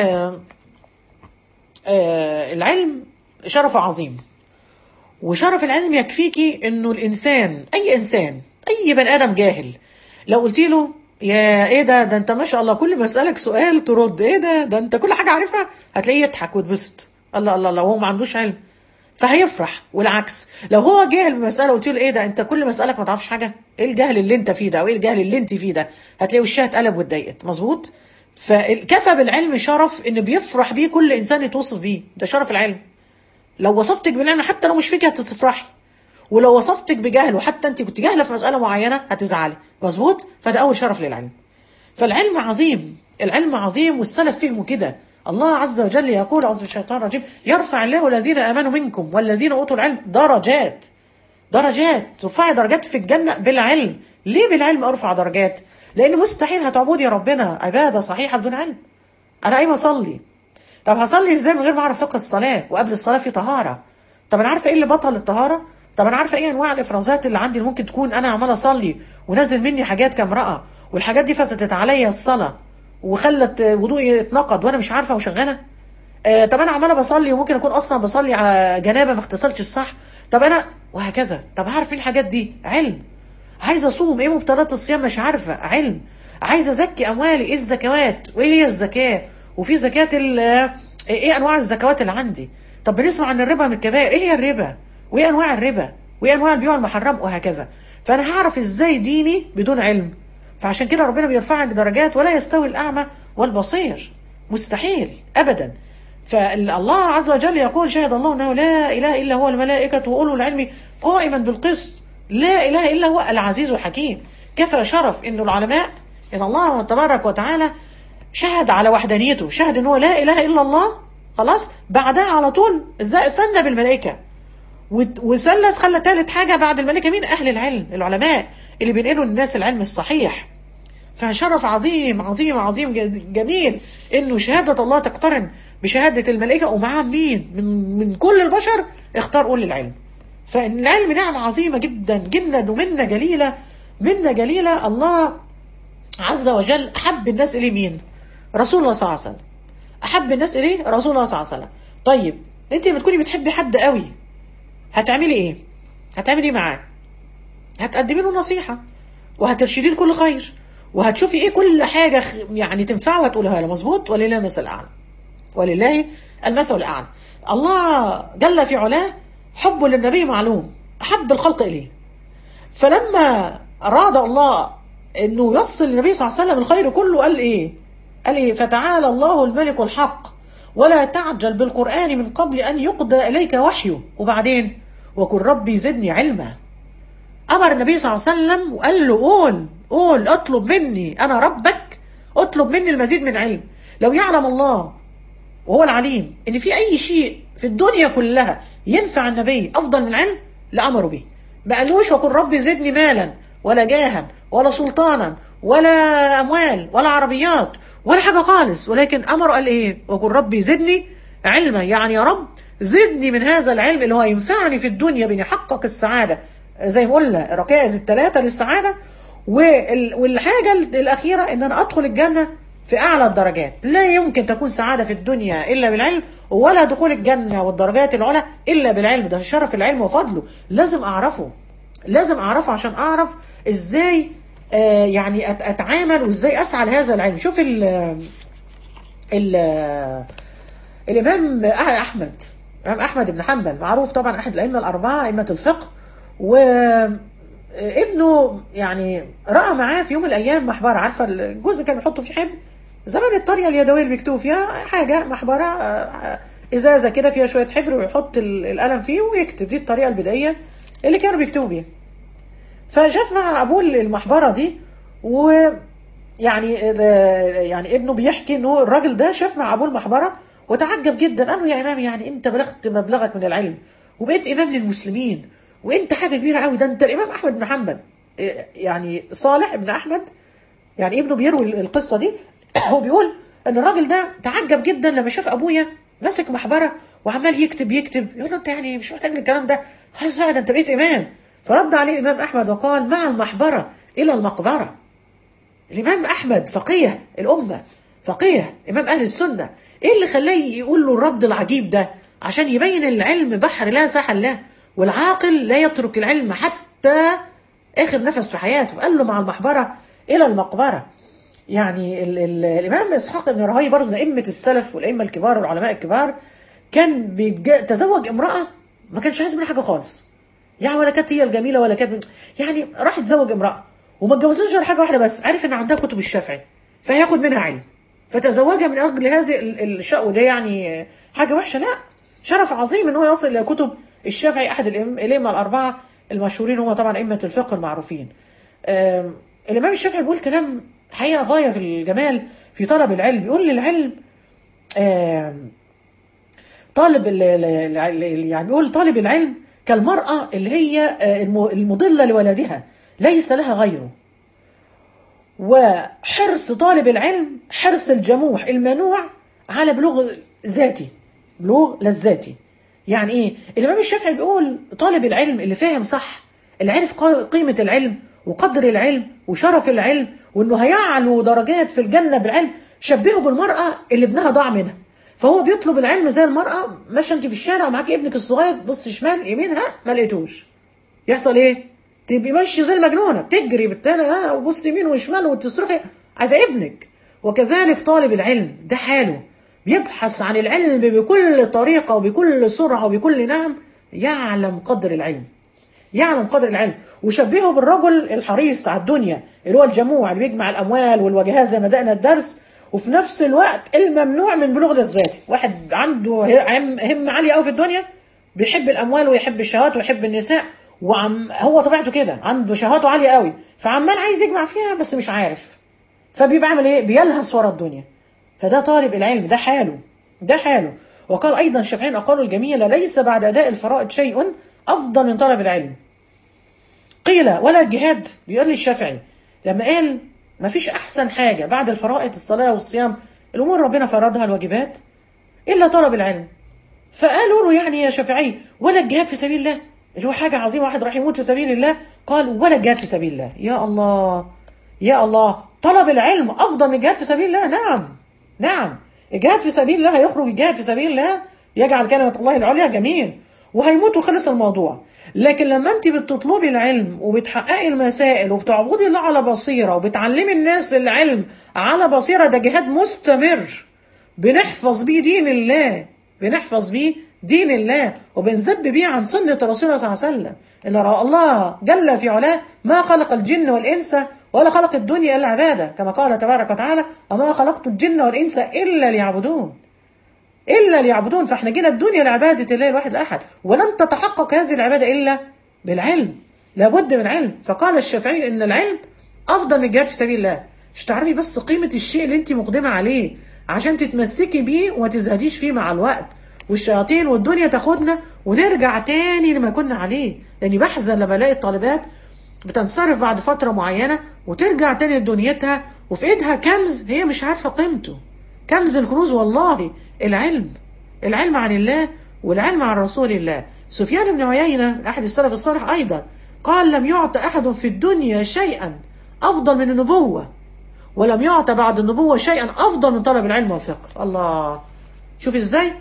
A: آه العلم شرف عظيم وشرف العلم يكفيكي انه الانسان اي انسان اي بني ادم جاهل لو قلت له يا ايه ده ده انت ما شاء الله كل ما اسالك سؤال ترد ايه ده ده انت كل حاجه عارفها هتلاقيه يضحك ويتبسط الله الله الله وهو ما عندوش علم فهيفرح والعكس لو هو جاهل بمساله قلت له ايه ده انت كل مسالك ما تعرفش حاجه ايه الجهل اللي انت فيه ده او ايه الجهل اللي انت فيه ده هتلاقي وشها اتقلب واتضايقت مظبوط فكفى بالعلم شرف ان بيفرح بيه كل انسان يتوصف بيه ده شرف العلم لو وصفتك بالعلم حتى لو مش فيك هتفرحي ولو وصفتك بجهل وحتى انت كنت جاهله في مساله معينه هتزعلي مظبوط فده اول شرف للعلم فالعلم عظيم العلم عظيم والسلف فهموا كده الله عز وجل يقول أعوذ بالشيطان الرجيم يرفع الله الذين آمنوا منكم والذين أوتوا العلم درجات درجات ترفعي درجات في الجنة بالعلم ليه بالعلم أرفع درجات لأن مستحيل هتعبدي ربنا عبادة صحيحة بدون علم أنا قايمة أصلي طب هصلي إزاي من غير ما أعرف فقه الصلاة وقبل الصلاة في طهارة طب أنا عارفة إيه اللي بطل الطهارة طب أنا عارفة إيه أنواع الإفرازات اللي عندي اللي ممكن تكون أنا عمالة أصلي ونازل مني حاجات كامرأة والحاجات دي فسدت عليا الصلاة وخلت وضوئي يتنقض وانا مش عارفه وشغاله آه طب انا عماله بصلي وممكن اكون اصلا بصلي على جنابه ما اغتسلتش الصح طب انا وهكذا طب عارف ايه الحاجات دي علم عايزه اصوم ايه مبطلات الصيام مش عارفه علم عايزه ازكي اموالي ايه الزكوات وايه هي الزكاه وفي زكاه ايه انواع الزكوات اللي عندي طب بنسمع عن الربا من الكبائر ايه هي الربا وايه انواع الربا وايه انواع البيوع المحرم وهكذا فانا هعرف ازاي ديني بدون علم فعشان كده ربنا بيرفعك درجات ولا يستوي الأعمى والبصير مستحيل أبدا فالله عز وجل يقول شهد الله أنه لا إله إلا هو الملائكة وأولو العلم قائما بالقسط لا إله إلا هو العزيز الحكيم كفى شرف أن العلماء أن الله تبارك وتعالى شهد على وحدانيته شهد أنه لا إله إلا الله خلاص بعدها على طول استنى بالملائكة وثلث خلى ثالث حاجة بعد الملائكة مين أهل العلم العلماء اللي بينقلوا للناس العلم الصحيح فشرف عظيم عظيم عظيم جميل انه شهادة الله تقترن بشهادة الملائكة ومعاه مين من, من كل البشر اختار اولي العلم فالعلم نعمة عظيمة جدا جدا ومنة جليلة منة جليلة الله عز وجل أحب الناس إليه مين رسول الله صلى الله عليه وسلم أحب الناس إليه رسول الله صلى الله عليه وسلم طيب أنت لما تكوني بتحبي حد قوي هتعملي إيه هتعملي إيه معاه هتقدمي له نصيحة وهترشديه لكل خير وهتشوفي ايه كل حاجة يعني تنفعه وهتقولها له مظبوط ولله المثل الأعلى ولله المثل الأعلى الله جل في علاه حبه للنبي معلوم أحب الخلق إليه فلما أراد الله أنه يصل للنبي صلى الله عليه وسلم الخير كله قال إيه قال إيه فتعالى الله الملك الحق ولا تعجل بالقرآن من قبل أن يقضى إليك وحيه وبعدين وقل ربي زدني علما أمر النبي صلى الله عليه وسلم وقال له قول قول اطلب مني أنا ربك اطلب مني المزيد من علم لو يعلم الله وهو العليم ان في اي شيء في الدنيا كلها ينفع النبي افضل من العلم لامره به ما قالوش وقل ربي زدني مالا ولا جاها ولا سلطانا ولا اموال ولا عربيات ولا حاجه خالص ولكن امره قال ايه وقل ربي زدني علما يعني يا رب زدني من هذا العلم اللي هو ينفعني في الدنيا بان يحقق السعاده زي ما قلنا الركائز الثلاثه للسعاده والحاجه الاخيره ان انا ادخل الجنه في أعلى الدرجات لا يمكن تكون سعادة في الدنيا إلا بالعلم ولا دخول الجنة والدرجات العلى إلا بالعلم ده شرف العلم وفضله لازم أعرفه لازم أعرفه عشان أعرف إزاي آه يعني أتعامل وإزاي أسعى لهذا العلم شوف ال ال الإمام أحمد الإمام أحمد بن حنبل معروف طبعا أحد الأئمة الأربعة أئمة الفقه و ابنه يعني راى معاه في يوم من الايام محبره عارفه الجزء كان بيحطوا فيه حبر زمان الطريقه اليدويه اللي بيكتبوا فيها حاجه محبره ازازه كده فيها شويه حبر ويحط القلم فيه ويكتب دي الطريقه البدائيه اللي كانوا بيكتبوا بيها فشاف مع ابوه المحبره دي و يعني يعني ابنه بيحكي انه الراجل ده شاف مع ابوه المحبره وتعجب جدا قال له يا امام يعني انت بلغت مبلغك من العلم وبقيت امام للمسلمين وانت حاجه كبيره قوي ده انت الامام احمد بن حنبل يعني صالح ابن احمد يعني ابنه بيروي القصه دي هو بيقول ان الراجل ده تعجب جدا لما شاف ابويا ماسك محبره وعمال يكتب يكتب يقول له انت يعني مش محتاج الكلام ده خلاص بقى ده انت بقيت امام فرد عليه الامام احمد وقال مع المحبره الى المقبره الامام احمد فقيه الامه فقيه امام اهل السنه ايه اللي خلاه يقول له الرد العجيب ده عشان يبين العلم بحر لا ساحل له والعاقل لا يترك العلم حتى اخر نفس في حياته فقال له مع المحبره الى المقبره يعني ال ال الامام اسحاق بن راهوي برضه من ائمه السلف والائمه الكبار والعلماء الكبار كان بيتزوج امراه ما كانش عايز منها حاجه خالص يعني ولا كانت هي الجميله ولا كانت يعني راح يتزوج امراه وما اتجوزوش غير حاجه واحده بس عارف ان عندها كتب الشافعي فهياخد منها علم فتزوجها من اجل هذه ال- الشأو ده يعني حاجه وحشه لا شرف عظيم ان هو يصل الى كتب الشافعي احد الأئم- الائمه الاربعه المشهورين هو طبعا ائمه الفقه المعروفين آم، الامام الشافعي بيقول كلام حقيقه غايه في الجمال في طلب العلم بيقول للعلم آم، طالب ال- ال- ال- يعني بيقول طالب العلم كالمرأة اللي هي آه، الم- المضلة لولدها ليس لها غيره وحرص طالب العلم حرص الجموح المنوع على بلوغ ذاتي بلوغ للذاتي يعني ايه الامام الشافعي بيقول طالب العلم اللي فاهم صح اللي عارف قا- قيمة العلم وقدر العلم وشرف العلم وانه هيعلو درجات في الجنة بالعلم شبهه بالمرأة اللي ابنها ضاع منها فهو بيطلب العلم زي المرأة ماشية انت في الشارع ومعاكي ابنك الصغير بص شمال يمين ها ما لقيتوش يحصل ايه؟ تبقي ماشيه زي المجنونه بتجري بالتاني ها وبص يمين وشمال وتصرخي عايزه ابنك وكذلك طالب العلم ده حاله بيبحث عن العلم بكل طريقه وبكل سرعه وبكل نهم يعلم قدر العلم يعلم قدر العلم وشبهه بالرجل الحريص على الدنيا اللي هو الجموع اللي بيجمع الاموال والوجهات زي ما بدانا الدرس وفي نفس الوقت الممنوع من بلوغ الذاتي واحد عنده هم هم عاليه قوي في الدنيا بيحب الاموال ويحب الشهوات ويحب النساء وعم هو طبيعته كده عنده شهواته عاليه قوي فعمال عايز يجمع فيها بس مش عارف فبيبقى عامل ايه بيلهث ورا الدنيا فده طالب العلم ده حاله ده حاله وقال ايضا الشافعي اقوال الجميله ليس بعد اداء الفرائض شيء افضل من طلب العلم قيل ولا الجهاد بيقول لي الشافعي لما قال ما فيش احسن حاجه بعد الفرائض الصلاه والصيام الامور ربنا فرضها الواجبات الا طلب العلم فقالوا له يعني يا شافعي ولا الجهاد في سبيل الله اللي هو حاجه عظيمه واحد راح يموت في سبيل الله قال ولا الجهاد في سبيل الله يا الله يا الله طلب العلم افضل من الجهاد في سبيل الله نعم نعم الجهاد في سبيل الله هيخرج الجهاد في سبيل الله يجعل كلمه الله العليا جميل وهيموت وخلص الموضوع لكن لما انت بتطلبي العلم وبتحققي المسائل وبتعبدي الله على بصيره وبتعلمي الناس العلم على بصيره ده جهاد مستمر بنحفظ بيه دين الله بنحفظ بيه دين الله وبنذب بيه عن سنة رسول الله صلى الله عليه وسلم إن الله جل في علاه ما خلق الجن والإنس ولا خلق الدنيا إلا عبادة كما قال تبارك وتعالى وما خلقت الجن والإنس إلا ليعبدون إلا ليعبدون فإحنا جينا الدنيا لعبادة الله الواحد الأحد ولن تتحقق هذه العبادة إلا بالعلم لابد من علم فقال الشافعي إن العلم أفضل من الجهاد في سبيل الله مش تعرفي بس قيمة الشيء اللي أنت مقدمة عليه عشان تتمسكي بيه وما تزهديش فيه مع الوقت والشياطين والدنيا تاخدنا ونرجع تاني لما كنا عليه لاني بحزن لما الاقي الطالبات بتنصرف بعد فترة معينة وترجع تاني لدنيتها وفي ايدها كنز هي مش عارفة قيمته كنز الكنوز والله العلم العلم عن الله والعلم عن رسول الله سفيان بن عيينة أحد السلف الصالح أيضا قال لم يعط أحد في الدنيا شيئا أفضل من النبوة ولم يعط بعد النبوة شيئا أفضل من طلب العلم والفقه الله شوف إزاي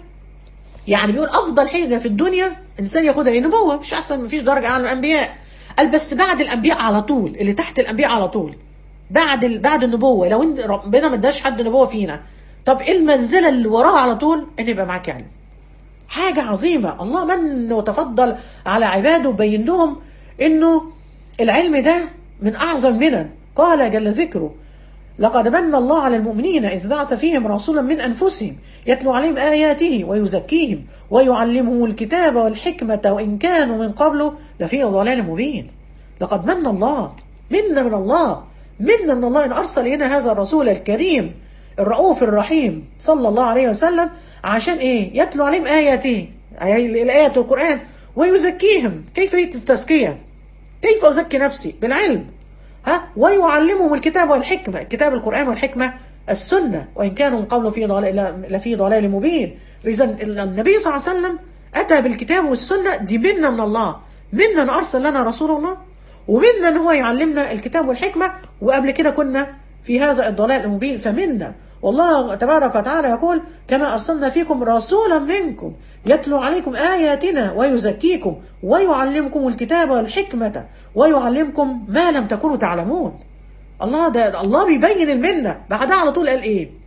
A: يعني بيقول افضل حاجه في الدنيا انسان ياخدها ايه نبوه مفيش احسن مفيش درجه اعلى من الانبياء قال بس بعد الانبياء على طول اللي تحت الانبياء على طول بعد ال... بعد النبوه لو انت ربنا ما اداش حد نبوه فينا طب ايه المنزله اللي وراها على طول ان يبقى معاك علم حاجه عظيمه الله من وتفضل على عباده وبين لهم انه العلم ده من اعظم المنن قال جل ذكره لقد من الله على المؤمنين إذ بعث فيهم رسولا من أنفسهم يتلو عليهم آياته ويزكيهم ويعلمهم الكتاب والحكمة وإن كانوا من قبل لفي ضلال مبين لقد من الله منا من الله منا من الله إن أرسل إلينا هذا الرسول الكريم الرؤوف الرحيم صلى الله عليه وسلم عشان إيه يتلو عليهم آياته الآيات القرآن ويزكيهم كيفية التزكية كيف أزكي نفسي بالعلم ها ويعلمهم الكتاب والحكمة كتاب القرآن والحكمة السنة وإن كانوا من قبل في ضلال لفي ضلال مبين فإذا النبي صلى الله عليه وسلم أتى بالكتاب والسنة دي منا من الله منا أن أرسل لنا رسول الله ومنا أن هو يعلمنا الكتاب والحكمة وقبل كده كنا في هذا الضلال المبين فمنا والله تبارك وتعالى يقول كما أرسلنا فيكم رسولا منكم يتلو عليكم آياتنا ويزكيكم ويعلمكم الكتاب والحكمة ويعلمكم ما لم تكونوا تعلمون الله ده الله بيبين المنة بعدها على طول قال إيه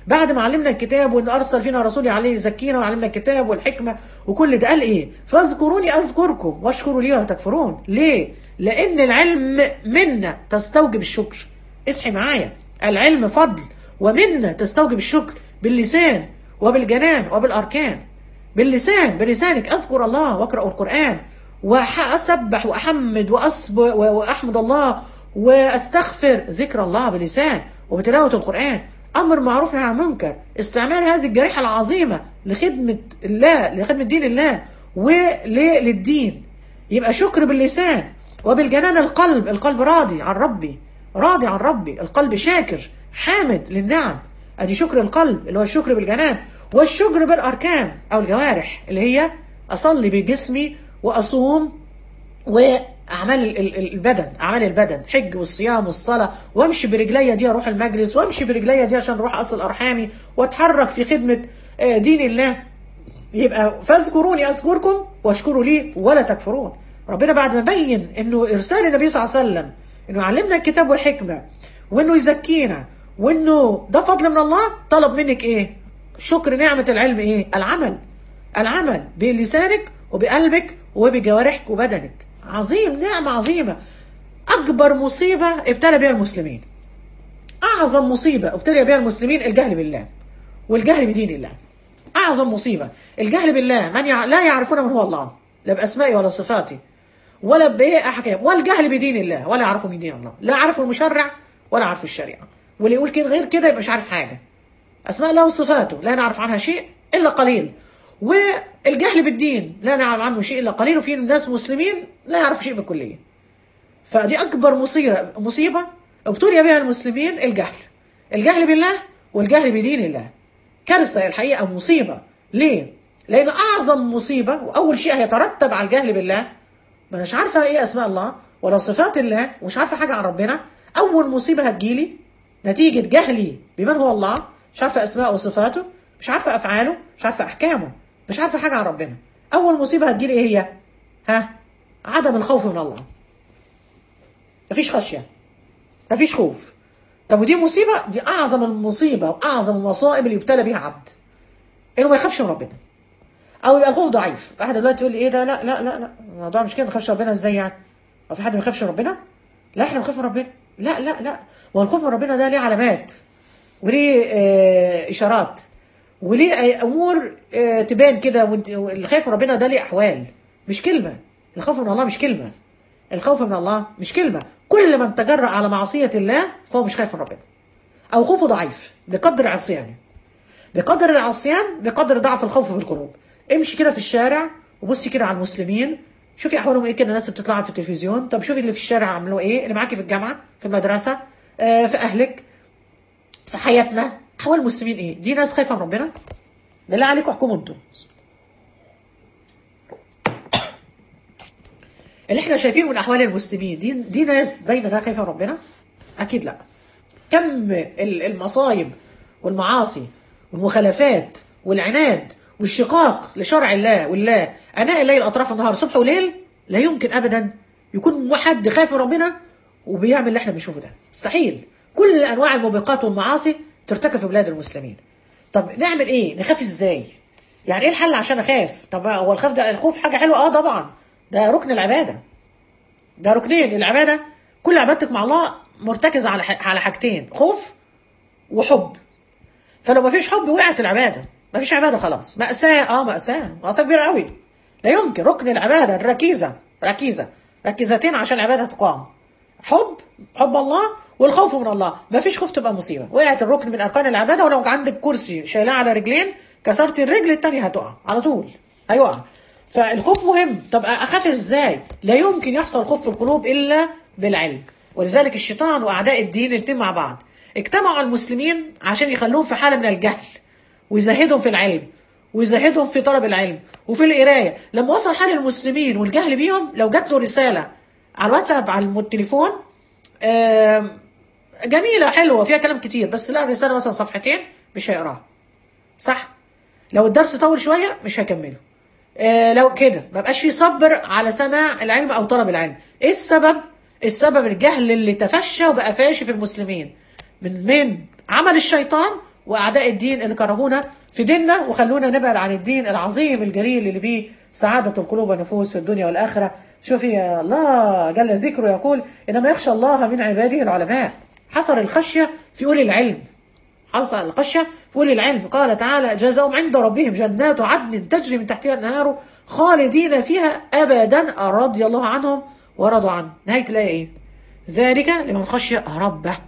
A: بعد ما علمنا الكتاب وان ارسل فينا رسول عليه يزكينا وعلمنا الكتاب والحكمه وكل ده قال ايه فاذكروني اذكركم واشكروا لي ولا تكفرون ليه لان العلم منا تستوجب الشكر اصحي معايا العلم فضل ومنا تستوجب الشكر باللسان وبالجنان وبالاركان باللسان بلسانك اذكر الله واقرا القران واسبح واحمد وأصب واحمد الله واستغفر ذكر الله بلسان وبتلاوه القران امر معروف نهي عن المنكر استعمال هذه الجريحه العظيمه لخدمه الله لخدمه دين الله وللدين يبقى شكر باللسان وبالجنان القلب القلب راضي عن ربي راضي عن ربي القلب شاكر حامد للنعم ادي شكر القلب اللي هو الشكر بالجنان والشكر بالاركان او الجوارح اللي هي اصلي بجسمي واصوم واعمال البدن اعمال البدن حج والصيام والصلاه وامشي برجليا دي اروح المجلس وامشي برجليا دي عشان اروح اصل ارحامي واتحرك في خدمه دين الله يبقى فاذكروني اذكركم واشكروا لي ولا تكفرون ربنا بعد ما بين انه ارسال النبي صلى الله عليه وسلم انه علمنا الكتاب والحكمه وانه يزكينا وانه ده فضل من الله طلب منك ايه شكر نعمه العلم ايه العمل العمل بلسانك وبقلبك وبجوارحك وبدنك عظيم نعمه عظيمه اكبر مصيبه ابتلى بها المسلمين اعظم مصيبه ابتلي بها المسلمين الجهل بالله والجهل بدين الله اعظم مصيبه الجهل بالله من يع... لا يعرفون من هو الله لا باسمائي ولا صفاتي ولا بايه احكام والجهل بدين الله ولا يعرفوا من دين الله لا عارفوا المشرع ولا عارفوا الشريعه واللي يقول كده غير كده يبقى مش عارف حاجه اسماء الله وصفاته لا نعرف عنها شيء الا قليل والجهل بالدين لا نعلم عنه شيء الا قليل وفي ناس مسلمين لا يعرفوا شيء بالكليه فدي اكبر مصيبه مصيبه ابتلي بها المسلمين الجهل الجهل بالله والجهل بدين الله كارثه الحقيقه مصيبه ليه لان اعظم مصيبه واول شيء هيترتب على الجهل بالله ما اناش عارفه ايه اسماء الله ولا صفات الله ومش عارفه حاجه عن ربنا اول مصيبه هتجيلي نتيجه جهلي بمن هو الله مش عارفه اسماءه وصفاته مش عارفه افعاله مش عارفه احكامه مش عارفه حاجه عن ربنا اول مصيبه هتجيلي ايه هي ها عدم الخوف من الله مفيش خشيه مفيش خوف طب ودي مصيبه دي اعظم المصيبه واعظم المصائب اللي يبتلى بيها عبد انه ما يخافش من ربنا او يبقى الخوف ضعيف واحد دلوقتي يقول لي ايه ده لا لا لا لا الموضوع مش كده ما يخافش ربنا ازاي يعني هو في حد ما يخافش ربنا لا احنا بنخاف من ربنا لا لا لا هو الخوف من ربنا ده ليه علامات وليه آه اشارات وليه امور آه تبان كده وانت الخوف من ربنا ده ليه احوال مش كلمه الخوف من الله مش كلمه الخوف من الله مش كلمه كل من تجرأ على معصيه الله فهو مش خايف من ربنا او خوفه ضعيف بقدر عصيانه بقدر العصيان بقدر ضعف الخوف في القلوب امشي كده في الشارع وبصي كده على المسلمين شوفي احوالهم ايه كده الناس بتطلع في التلفزيون طب شوفي اللي في الشارع عملوا ايه اللي معاكي في الجامعه في المدرسه آه في اهلك في حياتنا احوال المسلمين ايه دي ناس خايفه من ربنا بالله عليكم احكموا انتم اللي احنا شايفينه من احوال المسلمين دي دي ناس باينه انها خايفه من ربنا اكيد لا كم المصايب والمعاصي والمخالفات والعناد والشقاق لشرع الله والله اناء الليل اطراف النهار صبح وليل لا يمكن ابدا يكون حد خايف من ربنا وبيعمل اللي احنا بنشوفه ده مستحيل كل انواع الموبقات والمعاصي ترتكب في بلاد المسلمين طب نعمل ايه نخاف ازاي يعني ايه الحل عشان اخاف طب هو الخوف ده الخوف حاجه حلوه اه طبعا ده ركن العباده ده ركنين العباده كل عبادتك مع الله مرتكزه على على حاجتين خوف وحب فلو ما فيش حب وقعت العباده ما فيش عباده خلاص مأساة اه مأساة مأساة كبيرة قوي لا يمكن ركن العبادة الركيزة ركيزة ركيزتين عشان العبادة تقام حب حب الله والخوف من الله ما فيش خوف تبقى مصيبة وقعت الركن من أركان العبادة ولو عندك كرسي شايلاه على رجلين كسرت الرجل التانية هتقع على طول هيقع فالخوف مهم طب أخاف إزاي لا يمكن يحصل خوف في القلوب إلا بالعلم ولذلك الشيطان وأعداء الدين الاثنين مع بعض اجتمعوا المسلمين عشان يخلوهم في حالة من الجهل ويزهدهم في العلم ويزهدهم في طلب العلم وفي القرايه لما وصل حال المسلمين والجهل بيهم لو جات له رساله على الواتساب على التليفون جميله حلوه فيها كلام كتير بس لا الرساله مثلا صفحتين مش هيقراها صح لو الدرس طول شويه مش هيكمله لو كده ما بقاش في صبر على سماع العلم او طلب العلم ايه السبب السبب الجهل اللي تفشى وبقى فاشي في المسلمين من من عمل الشيطان واعداء الدين اللي كرهونا في ديننا وخلونا نبعد عن الدين العظيم الجليل اللي فيه سعاده القلوب والنفوس في الدنيا والاخره شوفي يا الله جل ذكره يقول انما يخشى الله من عباده العلماء حصر الخشيه في اولي العلم حصل الخشيه في اولي العلم قال تعالى جزاهم عند ربهم جنات عدن تجري من تحتها الانهار خالدين فيها ابدا رضي الله عنهم ورضوا عنه نهايه الايه ايه ذلك لمن خشي ربه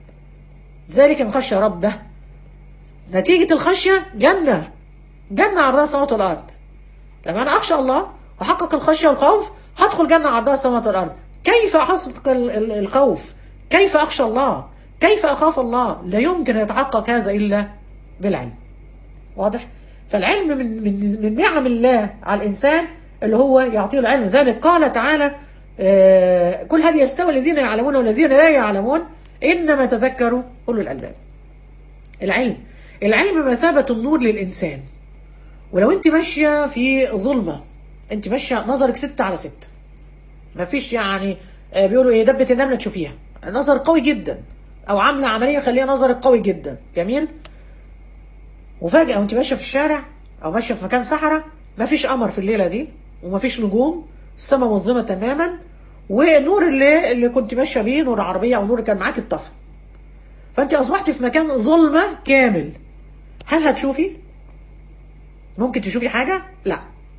A: ذلك من خشي ربه نتيجة الخشية جنة جنة عرضها السماوات والأرض لما أنا أخشى الله وأحقق الخشية والخوف هدخل جنة عرضها السماوات والأرض كيف أحقق ال- ال- الخوف كيف أخشى الله كيف أخاف الله لا يمكن يتحقق هذا إلا بالعلم واضح فالعلم من من من نعم الله على الإنسان اللي هو يعطيه العلم ذلك قال تعالى آه، كل هل يستوي الذين يعلمون والذين لا يعلمون إنما تذكروا أولو الألباب العلم العلم مثابة النور للإنسان ولو أنت ماشية في ظلمة أنت ماشية نظرك ستة على ستة ما فيش يعني آه، بيقولوا إيه دبة النملة تشوفيها نظر قوي جدا أو عاملة عملية خليها نظرك قوي جدا جميل وفجأة وأنت ماشية في الشارع أو ماشية في مكان صحراء ما فيش قمر في الليلة دي وما فيش نجوم السماء مظلمة تماما والنور اللي اللي كنت ماشية بيه نور عربية أو نور كان معاك اتطفى فأنت أصبحت في مكان ظلمة كامل هل هتشوفي؟ ممكن تشوفي حاجة؟ لا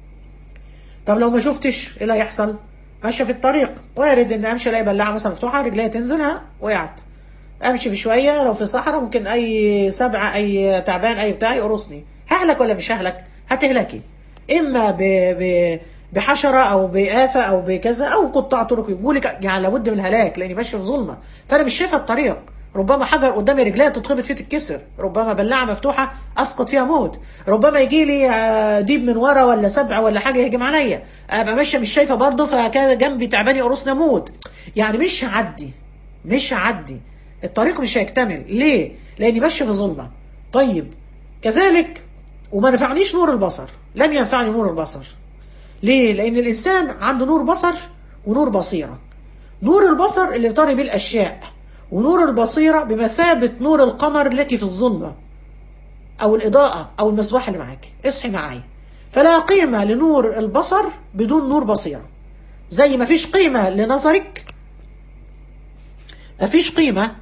A: طب لو ما شفتش ايه اللي هيحصل؟ ماشية في الطريق وارد ان امشي الاقي بلاعة مثلا مفتوحة رجليها تنزل ها وقعت امشي في شوية لو في صحراء ممكن اي سبعة اي تعبان اي بتاع يقرصني ههلك ولا مش ههلك؟ هتهلكي اما ب... ب... بحشرة او بآفة او بكذا او قطاع طرق يقولك يعني لابد من الهلاك لاني ماشي في ظلمة فانا مش شايفة الطريق ربما حجر قدامي رجليها تتخبط فيه تتكسر ربما بلاعة مفتوحة اسقط فيها موت ربما يجي لي آه، ديب من ورا ولا سبع ولا حاجة يهجم عليا ابقى ماشية مش شايفة برضه فكان جنبي تعبان يقرصني اموت يعني مش هعدي مش هعدي الطريق مش هيكتمل ليه لاني ماشية في ظلمة طيب كذلك وما نفعنيش نور البصر لم ينفعني نور البصر ليه لان الانسان عنده نور بصر ونور بصيره نور البصر اللي بتري بيه الاشياء ونور البصيره بمثابه نور القمر لك في الظلمه او الاضاءه او المصباح اللي معاك اصحي معايا فلا قيمه لنور البصر بدون نور بصيره زي ما فيش قيمه لنظرك ما فيش قيمه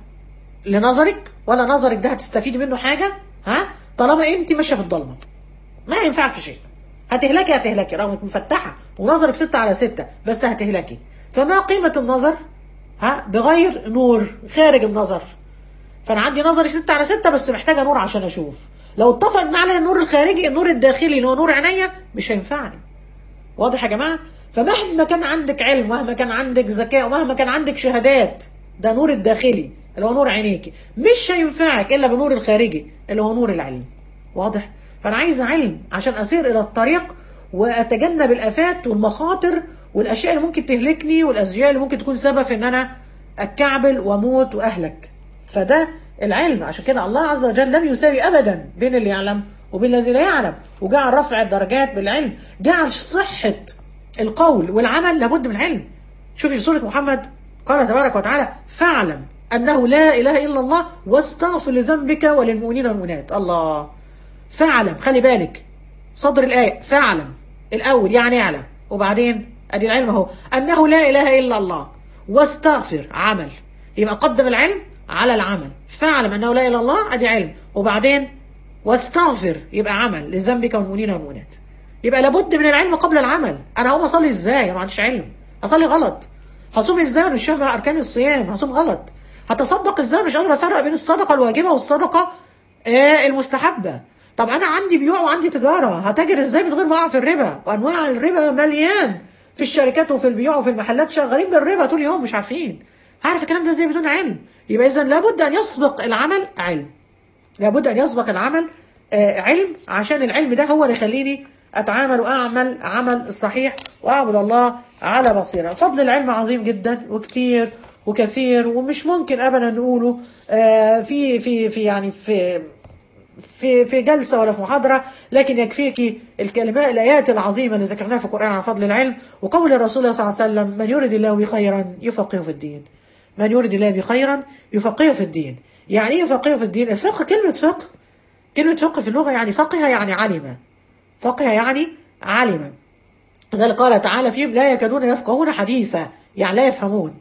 A: لنظرك ولا نظرك ده هتستفيدي منه حاجه ها طالما انت ماشيه في الضلمه ما ينفعك في شيء هتهلكي هتهلكي رغم انك مفتحه ونظرك ستة على ستة بس هتهلكي فما قيمة النظر ها بغير نور خارج النظر فانا عندي نظري ستة على ستة بس محتاجة نور عشان اشوف لو اتفق معايا النور الخارجي النور الداخلي اللي هو نور عينيا مش هينفعني واضح يا جماعة فمهما كان عندك علم مهما كان عندك ذكاء ومهما كان عندك شهادات ده نور الداخلي اللي هو نور عينيكي مش هينفعك الا بنور الخارجي اللي هو نور العلم واضح فانا عايز علم عشان اسير الى الطريق واتجنب الافات والمخاطر والاشياء اللي ممكن تهلكني والاشياء اللي ممكن تكون سبب في ان انا اتكعبل واموت واهلك فده العلم عشان كده الله عز وجل لم يساوي ابدا بين اللي يعلم وبين الذي لا يعلم وجعل رفع الدرجات بالعلم جعل صحة القول والعمل لابد من العلم شوفي في سورة محمد قال تبارك وتعالى فاعلم أنه لا إله إلا الله واستغفر لذنبك وللمؤمنين والمؤمنات الله فاعلم خلي بالك صدر الآية فاعلم الأول يعني اعلم وبعدين أدي العلم أهو أنه لا إله إلا الله واستغفر عمل يبقى قدم العلم على العمل فاعلم أنه لا إله إلا الله أدي علم وبعدين واستغفر يبقى عمل لذنبك والمؤمنين والمؤمنات يبقى لابد من العلم قبل العمل أنا هقوم أصلي إزاي أنا ما عنديش علم أصلي غلط هصوم إزاي أنا مش فاهم أركان الصيام هصوم غلط هتصدق إزاي مش قادر أفرق بين الصدقة الواجبة والصدقة آه المستحبة طب انا عندي بيوع وعندي تجاره هتاجر ازاي من غير ما اقع في الربا وانواع الربا مليان في الشركات وفي البيوع وفي المحلات شغالين بالربا طول اليوم مش عارفين عارف الكلام ده ازاي بدون علم يبقى اذا لابد ان يسبق العمل علم لابد ان يسبق العمل آه علم عشان العلم ده هو اللي يخليني اتعامل واعمل عمل الصحيح واعبد الله على بصيره فضل العلم عظيم جدا وكتير وكثير ومش ممكن ابدا نقوله آه في في في يعني في في في جلسة ولا في محاضرة لكن يكفيك الكلمات الآيات العظيمة اللي ذكرناها في القرآن عن فضل العلم وقول الرسول صلى الله عليه وسلم من يرد الله بخيرا يفقهه في الدين من يرد الله بخيرا يفقهه في الدين يعني ايه يفقهه في الدين الفقه كلمة فقه كلمة فقه في اللغة يعني فقه يعني علم فقه يعني علم لذلك قال تعالى فيهم لا يكادون يفقهون حديثا يعني لا يفهمون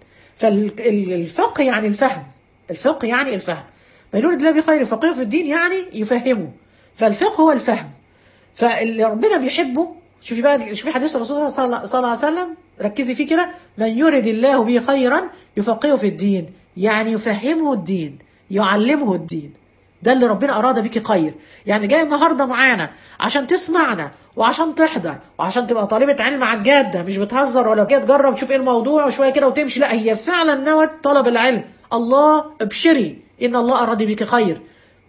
A: فالفقه يعني الفهم الفقه يعني الفهم ما يريد الله بخير فقيه في الدين يعني يفهمه فالفقه هو الفهم فاللي ربنا بيحبه شوفي بقى شوفي حديث الرسول صلى الله صلى الله عليه وسلم ركزي فيه كده من يرد الله به خيرا يفقهه في الدين يعني يفهمه الدين يعلمه الدين ده اللي ربنا أراد بيك خير يعني جاي النهاردة معانا عشان تسمعنا وعشان تحضر وعشان تبقى طالبة علم على الجادة مش بتهزر ولا جاي تجرب تشوف ايه الموضوع وشوية كده وتمشي لا هي فعلا نوت طلب العلم الله ابشري إن الله أراد بك خير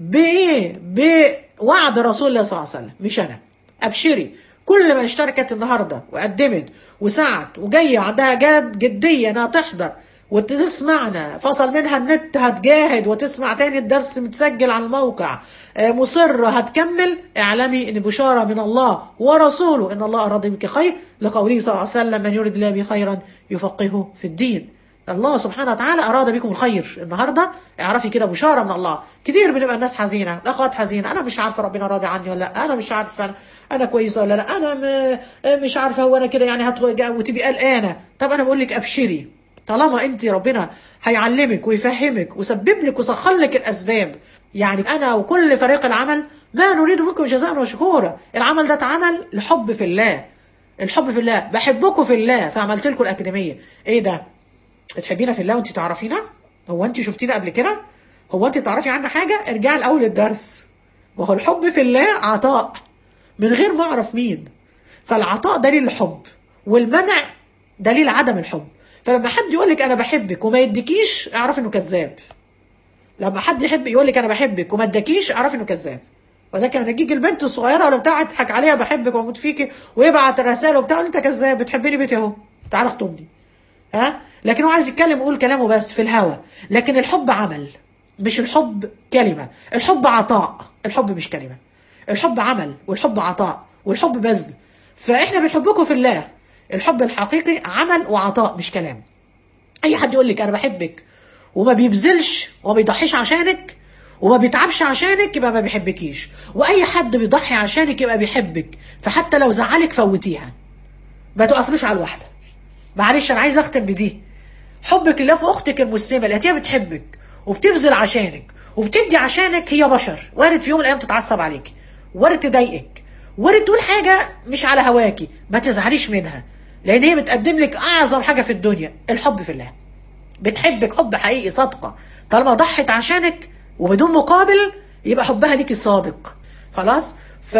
A: بإيه بوعد رسول الله صلى الله عليه وسلم مش أنا أبشري كل من اشتركت النهارده وقدمت وسعت وجايه عندها جد جديه انها تحضر وتسمعنا فصل منها النت هتجاهد وتسمع تاني الدرس متسجل على الموقع مصرة هتكمل اعلمي ان بشارة من الله ورسوله ان الله اراد بك خير لقوله صلى الله عليه وسلم من يريد الله به خيرا يفقهه في الدين الله سبحانه وتعالى اراد بكم الخير النهارده اعرفي كده بشاره من الله كتير بنبقى الناس حزينه لقد حزينه انا مش عارفه ربنا راضي عني ولا لا انا مش عارفه انا, أنا كويسه ولا لا انا م... مش عارفه هو انا كده يعني هتوجع وتبقى قلقانه طب انا بقول لك ابشري طالما انت ربنا هيعلمك ويفهمك وسبب لك وسخر لك الاسباب يعني انا وكل فريق العمل ما نريد منكم جزاء وشكورا العمل ده اتعمل لحب في الله الحب في الله بحبكم في الله فعملت لكم الاكاديميه ايه ده بتحبينا في الله وانت تعرفينا هو انت شفتينا قبل كده هو انت تعرفي عنا حاجه ارجعي الاول الدرس وهو الحب في الله عطاء من غير ما اعرف مين فالعطاء دليل الحب والمنع دليل عدم الحب فلما حد يقول لك انا بحبك وما يديكيش اعرف انه كذاب لما حد يحب يقول لك انا بحبك وما اداكيش اعرف انه كذاب وذلك لما تجيك البنت الصغيره ولا بتاع تضحك عليها بحبك واموت فيكي ويبعت رساله وبتاع انت كذاب بتحبني بيتي اهو تعالى اخطبني ها لكن هو عايز يتكلم يقول كلامه بس في الهوى لكن الحب عمل مش الحب كلمه الحب عطاء الحب مش كلمه الحب عمل والحب عطاء والحب بذل فاحنا بنحبكم في الله الحب الحقيقي عمل وعطاء مش كلام اي حد يقول لك انا بحبك وما بيبذلش وما بيضحيش عشانك وما بيتعبش عشانك يبقى ما بيحبكيش واي حد بيضحي عشانك يبقى بيحبك فحتى لو زعلك فوتيها ما تقفلوش على الواحده معلش انا عايز اختم بدي حبك لله في اختك المسلمه اللي هي بتحبك وبتبذل عشانك وبتدي عشانك هي بشر وارد في يوم من الايام تتعصب عليك وارد تضايقك وارد تقول حاجه مش على هواكي ما تزعليش منها لان هي بتقدم لك اعظم حاجه في الدنيا الحب في الله بتحبك حب حقيقي صادقه طالما ضحت عشانك وبدون مقابل يبقى حبها ليكي صادق خلاص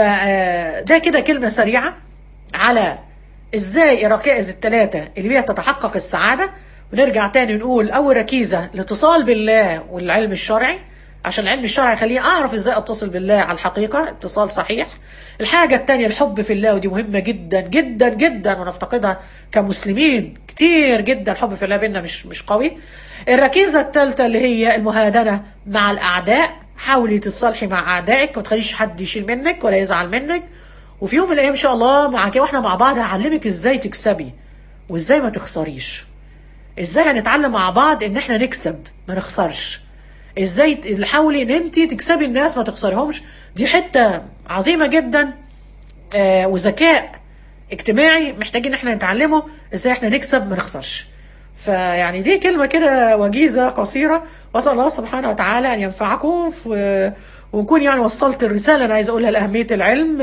A: فده كده كلمه سريعه على ازاي الركائز الثلاثه اللي بيها تتحقق السعاده ونرجع تاني نقول اول ركيزه الاتصال بالله والعلم الشرعي عشان العلم الشرعي يخليني اعرف ازاي اتصل بالله على الحقيقه اتصال صحيح الحاجه الثانيه الحب في الله ودي مهمه جدا جدا جدا ونفتقدها كمسلمين كتير جدا الحب في الله بينا مش مش قوي الركيزه الثالثه اللي هي المهادنه مع الاعداء حاولي تتصالحي مع اعدائك ما تخليش حد يشيل منك ولا يزعل منك وفي يوم من الايام ان شاء الله معاكي واحنا مع بعض هعلمك ازاي تكسبي وازاي ما تخسريش ازاي هنتعلم مع بعض ان احنا نكسب ما نخسرش ازاي حاولي ان انت تكسبي الناس ما تخسريهمش دي حته عظيمه جدا آه وذكاء اجتماعي محتاجين احنا نتعلمه ازاي احنا نكسب ما نخسرش فيعني دي كلمه كده وجيزه قصيره واسال الله سبحانه وتعالى ان ينفعكم في ونكون يعني وصلت الرساله انا عايز اقولها لاهميه العلم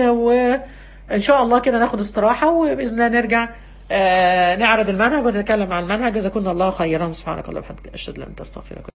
A: وان شاء الله كده ناخد استراحه وباذن الله نرجع آه نعرض المنهج ونتكلم عن المنهج جزاكم الله خيرا سبحانك اللهم وبحمدك اشهد ان لا اله الا انت استغفرك